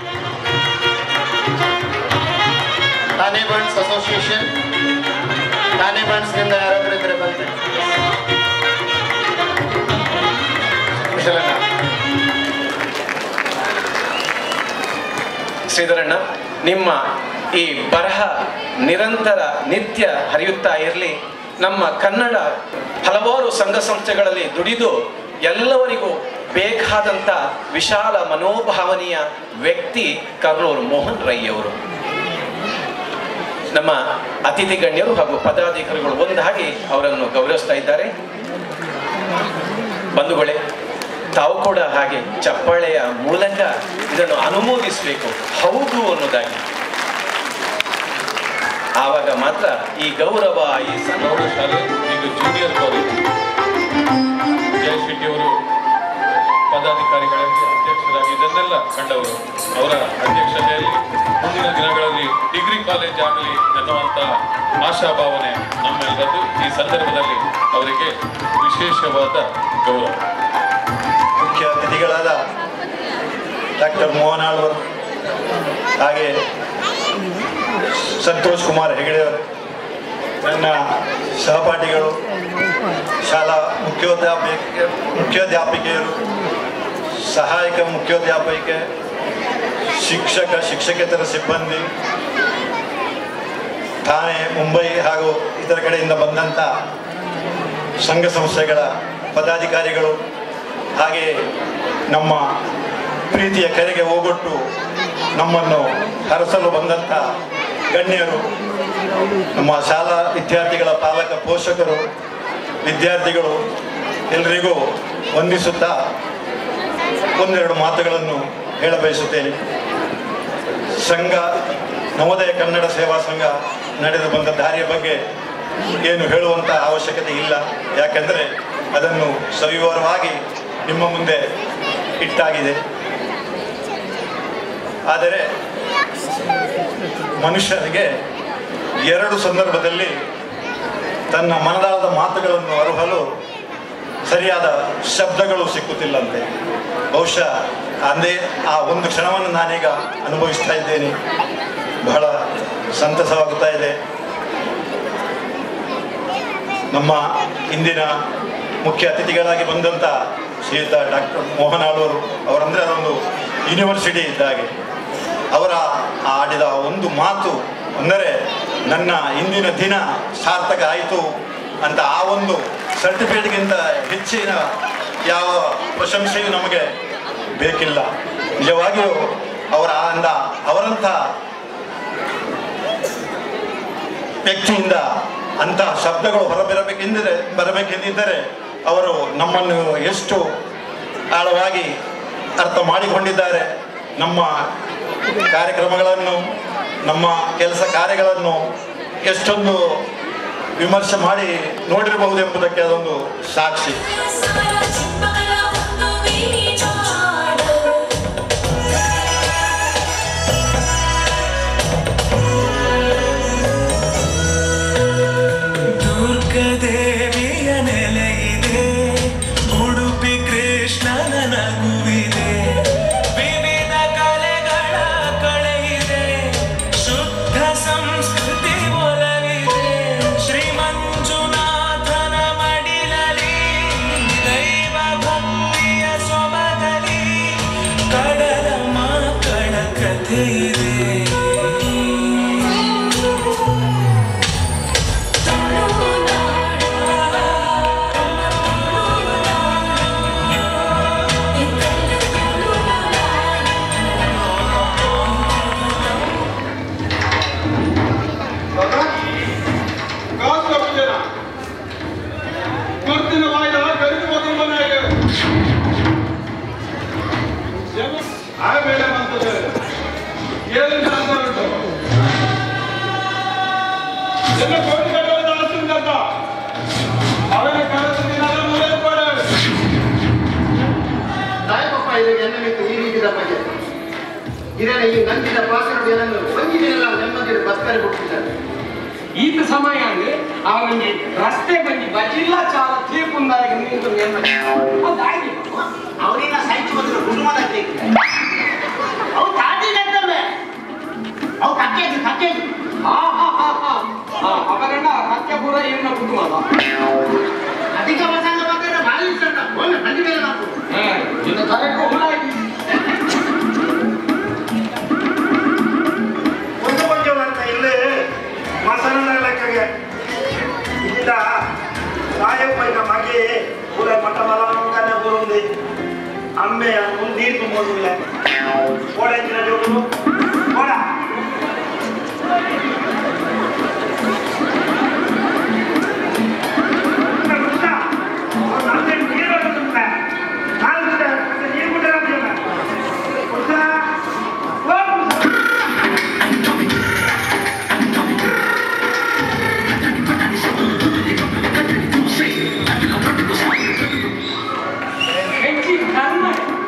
ಠಾಣೆ ಬರ್ಡ್ಸ್ ಅಸೋಸಿಯೇಷನ್ ಠಾಣೆ ಬರ್ಡ್ಸ್ನಿಂದ ಯಾರಾದರೂ ಇದ್ರೆ ಬಂದ್ರೆ ಕುಶಲಣ್ಣ ಶ್ರೀಧರಣ್ಣ ನಿಮ್ಮ ಈ ಬರಹ ನಿರಂತರ ನಿತ್ಯ ಹರಿಯುತ್ತಾ ಇರಲಿ ನಮ್ಮ ಕನ್ನಡ ಹಲವಾರು ಸಂಘ ಸಂಸ್ಥೆಗಳಲ್ಲಿ ದುಡಿದು ಎಲ್ಲವರಿಗೂ ಬೇಕಾದಂಥ ವಿಶಾಲ ಮನೋಭಾವನೆಯ ವ್ಯಕ್ತಿ ಕರ್ನೂರು ಮೋಹನ್ ರೈ ಅವರು ನಮ್ಮ ಅತಿಥಿ ಗಣ್ಯರು ಹಾಗೂ ಪದಾಧಿಕಾರಿಗಳು ಒಂದಾಗಿ ಅವರನ್ನು ಗೌರವಿಸ್ತಾ ಇದ್ದಾರೆ ಬಂಧುಗಳೇ ತಾವು ಕೂಡ ಹಾಗೆ ಚಪ್ಪಾಳೆಯ ಮೂಲಕ ಇದನ್ನು ಅನುಮೋದಿಸಬೇಕು ಹೌದು ಅನ್ನೋದಾಗಿ ಆವಾಗ ಮಾತ್ರ ಈ ಗೌರವ ಈ ಸಣ್ಣ ಶಾಲೆ ಈಗ ಜೂನಿಯರ್ ಕಾಲೇಜ್ ಜಯ ಶೆಟ್ಟಿ ಅವರು ಪದಾಧಿಕಾರಿಗಳಾಗಿ ಅಧ್ಯಕ್ಷರಾಗಿ ಇದನ್ನೆಲ್ಲ ಕಂಡವರು ಅವರ ಅಧ್ಯಕ್ಷತೆಯಲ್ಲಿ ಮುಂದಿನ ದಿನಗಳಲ್ಲಿ ಡಿಗ್ರಿ ಕಾಲೇಜ್ ಆಗಲಿ ಎನ್ನುವಂತ ಆಶಾಭಾವನೆ ನಮ್ಮೆಲ್ಲರದ್ದು ಈ ಸಂದರ್ಭದಲ್ಲಿ ಅವರಿಗೆ ವಿಶೇಷವಾದ ಗೌರವ ಮುಖ್ಯ ಅತಿಥಿಗಳಾದ ಡಾಕ್ಟರ್ ಮೋಹನ್ ಆಳ್ವರು ಹಾಗೆ ಸಂತೋಷ್ ಕುಮಾರ್ ಹೆಗಡೆಯವರು ನನ್ನ ಸಹಪಾಠಿಗಳು ಶಾಲಾ ಮುಖ್ಯೋಧ್ಯಾಪಕ ಮುಖ್ಯೋಧ್ಯಾಪಿಕೆಯರು ಸಹಾಯಕ ಮುಖ್ಯೋಧ್ಯಾಪಕ ಶಿಕ್ಷಕ ಶಿಕ್ಷಕೇತರ ಸಿಬ್ಬಂದಿ ಥಾಣೆ ಮುಂಬೈ ಹಾಗೂ ಇತರ ಕಡೆಯಿಂದ ಬಂದಂಥ ಸಂಘ ಸಂಸ್ಥೆಗಳ ಪದಾಧಿಕಾರಿಗಳು ಹಾಗೆ ನಮ್ಮ ಪ್ರೀತಿಯ ಕರೆಗೆ ಹೋಗೊಟ್ಟು ನಮ್ಮನ್ನು ಹರಸಲು ಬಂದಂಥ ಗಣ್ಯರು ನಮ್ಮ ಶಾಲಾ ವಿದ್ಯಾರ್ಥಿಗಳ ಪಾಲಕ ಪೋಷಕರು ವಿದ್ಯಾರ್ಥಿಗಳು ಎಲ್ಲರಿಗೂ ವಂದಿಸುತ್ತಾ ಒಂದೆರಡು ಮಾತುಗಳನ್ನು ಹೇಳಬಯಸುತ್ತೇನೆ ಸಂಘ ನವೋದಯ ಕನ್ನಡ ಸೇವಾ ಸಂಘ ನಡೆದು ಬಂದ ದಾರಿಯ ಬಗ್ಗೆ ಏನು ಹೇಳುವಂಥ ಅವಶ್ಯಕತೆ ಇಲ್ಲ ಯಾಕೆಂದರೆ ಅದನ್ನು ಸವಿವರವಾಗಿ ನಿಮ್ಮ ಮುಂದೆ ಇಟ್ಟಾಗಿದೆ ಆದರೆ ಮನುಷ್ಯನಿಗೆ ಎರಡು ಸಂದರ್ಭದಲ್ಲಿ ತನ್ನ ಮನದಾಳದ ಮಾತುಗಳನ್ನು ಅರುಹಲು ಸರಿಯಾದ ಶಬ್ದಗಳು ಸಿಕ್ಕುತ್ತಿಲ್ಲಂತೆ ಬಹುಶಃ ಅಂದೇ ಆ ಒಂದು ಕ್ಷಣವನ್ನು ನಾನೀಗ ಅನುಭವಿಸ್ತಾ ಇದ್ದೇನೆ ಬಹಳ ಸಂತಸವಾಗುತ್ತಾ ಇದೆ ನಮ್ಮ ಇಂದಿನ ಮುಖ್ಯ ಅತಿಥಿಗಳಾಗಿ ಬಂದಂಥ ಶ್ರೀಯುತ ಡಾಕ್ಟರ್ ಮೋಹನ್ ಆಳ್ವರು ಅವರಂದರೆ ಅದೊಂದು ಯೂನಿವರ್ಸಿಟಿ ಇದ್ದ ಹಾಗೆ ಅವರ ಆಡಿದ ಒಂದು ಮಾತು ಅಂದರೆ ನನ್ನ ಇಂದಿನ ದಿನ ಸಾರ್ಥಕ ಆಯಿತು ಅಂತ ಆ ಒಂದು ಸರ್ಟಿಫಿಕೇಟ್ಗಿಂತ ಹೆಚ್ಚಿನ ಯಾವ ಪ್ರಶಂಸೆಯೂ ನಮಗೆ ಬೇಕಿಲ್ಲ ನಿಜವಾಗಿಯೂ ಅವರ ಅಂದ ಅವರಂಥ ವ್ಯಕ್ತಿಯಿಂದ ಅಂತಹ ಶಬ್ದಗಳು ಹೊರಬರಬೇಕೆಂದರೆ ಬರಬೇಕೆಂದಿದ್ದರೆ ಅವರು ನಮ್ಮನ್ನು ಎಷ್ಟು ಆಳವಾಗಿ ಅರ್ಥ ಮಾಡಿಕೊಂಡಿದ್ದಾರೆ ನಮ್ಮ ಕಾರ್ಯಕ್ರಮಗಳನ್ನು ನಮ್ಮ ಕೆಲಸ ಕಾರ್ಯಗಳನ್ನು ಎಷ್ಟೊಂದು ವಿಮರ್ಶೆ ಮಾಡಿ ನೋಡಿರಬಹುದು ಎಂಬುದಕ್ಕೆ ಅದೊಂದು ಸಾಕ್ಷಿ ದುರ್ಗದೇವಿಯ ನೆಲೆಯ ಆಮೇಲೆ ಬಂತದೆ ಏನು ಶಾಂತ ಉಂಟು ಎಲ್ಲ ಕೋಟಿ ಕಟ್ಟುವ ದಾಸ್ತಿಂದ ಅವನ ಕನಸು ದಿನದ ಮೂಲೆ ಕೊಡ ದಾಯಕಪ್ಪ ಇದಕ್ಕೆ ಎನ್ನ ಮಿತ್ತು ಈ ರೀತಿದ ಬಗ್ಗೆ ಇದನ್ನ ಈ ನಂದಿದ ಪಾಸರಡು ಏನನ್ನು ಒಂದಿನೆಲ್ಲ ನೆಮ್ಮದಿ ಬಸ್ಕರಿ ಕೊಟ್ಟಿದ್ದಾರೆ ಈತ ಸಮಯ ಅಂದ್ರೆ ಅವನಿಗೆ ರಸ್ತೆ ಬಂದು ಬಜಿಲ್ಲ ಚಾಲ ತೀರ್ಪುಂದಾಗಿ ನಿಂತು ನೆಮ್ಮದಿ ಅದಾಗಿ ಅವನಿನ ಸೈಚು ಬಂದಿರೋ ಕುಟುಂಬದ ಅವು ತಾಟಿಗತ್ತವೆ ಅವು ಕಕ್ಕೆದು ಕಕ್ಕೆದು ಹಾ ಹಾ ಹಾ ಹಾ ಹಾ ಅವರನ್ನ ಕಕ್ಕೆ ಪೂರ ಇವನ ಕುಟುಂಬ ಅಧಿಕ ಪ್ರಸಂಗ ಬಂದರೆ ಬಾಯಿ ಸಣ್ಣ ಒಮ್ಮೆ ಹಂದಿ ಮೇಲೆ ಮಾತು ಇನ್ನು ಕರೆಕ್ಟ್ ಹುಳಾಗಿ ಒಂದು ಕೊಂಚ ಅಂತ ಇಲ್ಲಿ ಮಸನ ಲೆಕ್ಕಗೆ ಇಲ್ಲಿಂದ ರಾಯಪ್ಪ ಈಗ ಮಗೆ ಪೂರ ಮಠ ಮಲಂಕನ ಬರುಂది ಅಮ್ಮೆಯ ಮುಂದೆ ನೀರು ತುಂಬೋದಿಲ್ಲ ಓಡ ಹೆಚ್ಚಿನ ಜೋಡು ಓಡ ನೀರು ಬಿಟ್ಟರೆ ಹೆಚ್ಚಿ ಕರ್ಮ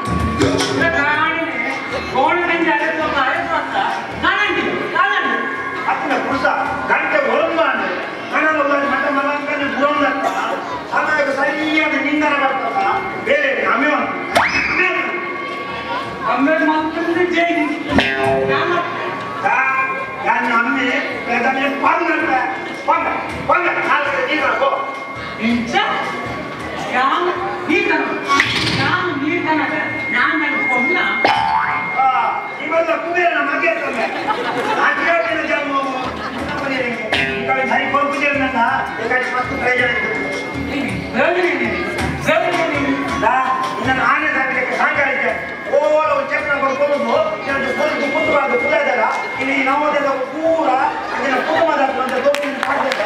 ಕೋಣ ಕಂಜಿ ಅರೆದು ಅರೆದು ಅಂತ ನಾನಂಡಿ ನಾನಂಡಿ ಅಪ್ಪನ ಪುರುಷ ಗಂಟೆ ಒಳಂದಾನೆ ಕನ್ನಡ ಮಠ ಮಲಂಕನೆ ಬುರಂದತ್ತ ಸಮಯಕ್ಕೆ ಸರಿಯಾದ ನಿಂದನ ಬರ್ತದ ಬೇರೆ ಅಮ್ಯ ಅಮ್ಮೆ ಮಕ್ಕಳಿಂದ ಜೈಲಿ ನನ್ನ ಅಮ್ಮೆ ಬೇಗನೆ ಬಂದ ಬಂದ ಬಂದ ನಾಲ್ಕು ನೀರು ಗೋ ಇಂಚ ಯಾನ್ ನೀತನ ಯಾನ್ ನೀತನ ಯಾನ್ ನೆನ್ಕೊಂಡ ಇವೆಲ್ಲ ಕುಬೇರನ ಮಗೆ ತಂದೆ ನಾಟಿನ ಜನ್ಮ ಈ ಕಡೆ ಸರಿ ಕೊಂಡ್ಬಿಟ್ಟಿರ ನನ್ನ ಈ ಕಡೆ ಮಸ್ತ್ ಪ್ರಯೋಜನ ನನ್ನ ಆನೆ ಸಾಕಲಿಕ್ಕೆ ಸಾಕಾಗಿದೆ ಓಲ ಚಕ್ರ ಬರ್ಕೊಂಡು ನನ್ನ ಕುರಿತು ಕುಂತುಬಾರ್ದು ಕುಲಾದಲ್ಲ ಇಲ್ಲಿ ನವೋದಯದ ಪೂರ ಅದನ್ನ ಕುಟುಂಬದ ಒಂದು ದೋಷಿನ ಸಾಧ್ಯತೆ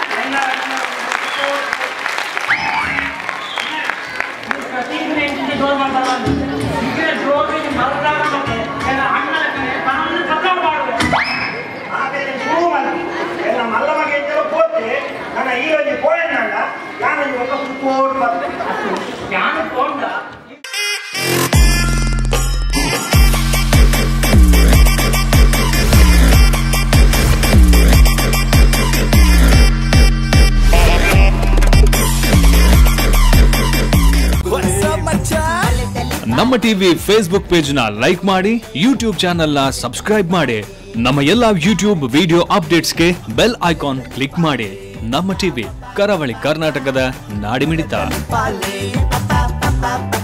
ಪ್ರತಿದಿನ ಇಂಚಿನ ಜೋರ್ ಮಾಡ್ತಾರ ಇದ್ರೆ ಜೋರಿಗೆ ಮರದಾರ ಮತ್ತೆ ಎಲ್ಲ ಅಣ್ಣ ತಾನು ಕಥಾ ಮಾಡುವೆ ಆಮೇಲೆ ಶುರು ಮಾಡಿ ಎಲ್ಲ ಮಲ್ಲಮಗೆ ಇದ್ದರು ಪೋತೆ ನನ್ನ ಈ ಒಂದು ಕೋಯನಲ್ಲ ನಾನು ಒಂದು ಸುತ್ತೋடு ಬರ್ತೇನೆ ಯಾನು ಕೊಂಡ ನಮ್ಮ ಟಿವಿ ಫೇಸ್ಬುಕ್ ಪೇಜ್ ನ ಲೈಕ್ ಮಾಡಿ ಯೂಟ್ಯೂಬ್ ಚಾನೆಲ್ ನ ಸಬ್ಸ್ಕ್ರೈಬ್ ಮಾಡಿ ನಮ್ಮ ಎಲ್ಲಾ ಯೂಟ್ಯೂಬ್ ವಿಡಿಯೋ ಅಪ್ಡೇಟ್ಸ್ಗೆ ಬೆಲ್ ಐಕಾನ್ ಕ್ಲಿಕ್ ಮಾಡಿ ನಮ್ಮ ಟಿವಿ ಕರಾವಳಿ ಕರ್ನಾಟಕದ ನಾಡಿಮಿಡಿತ Pale, pa, pa, pa, pa, pa.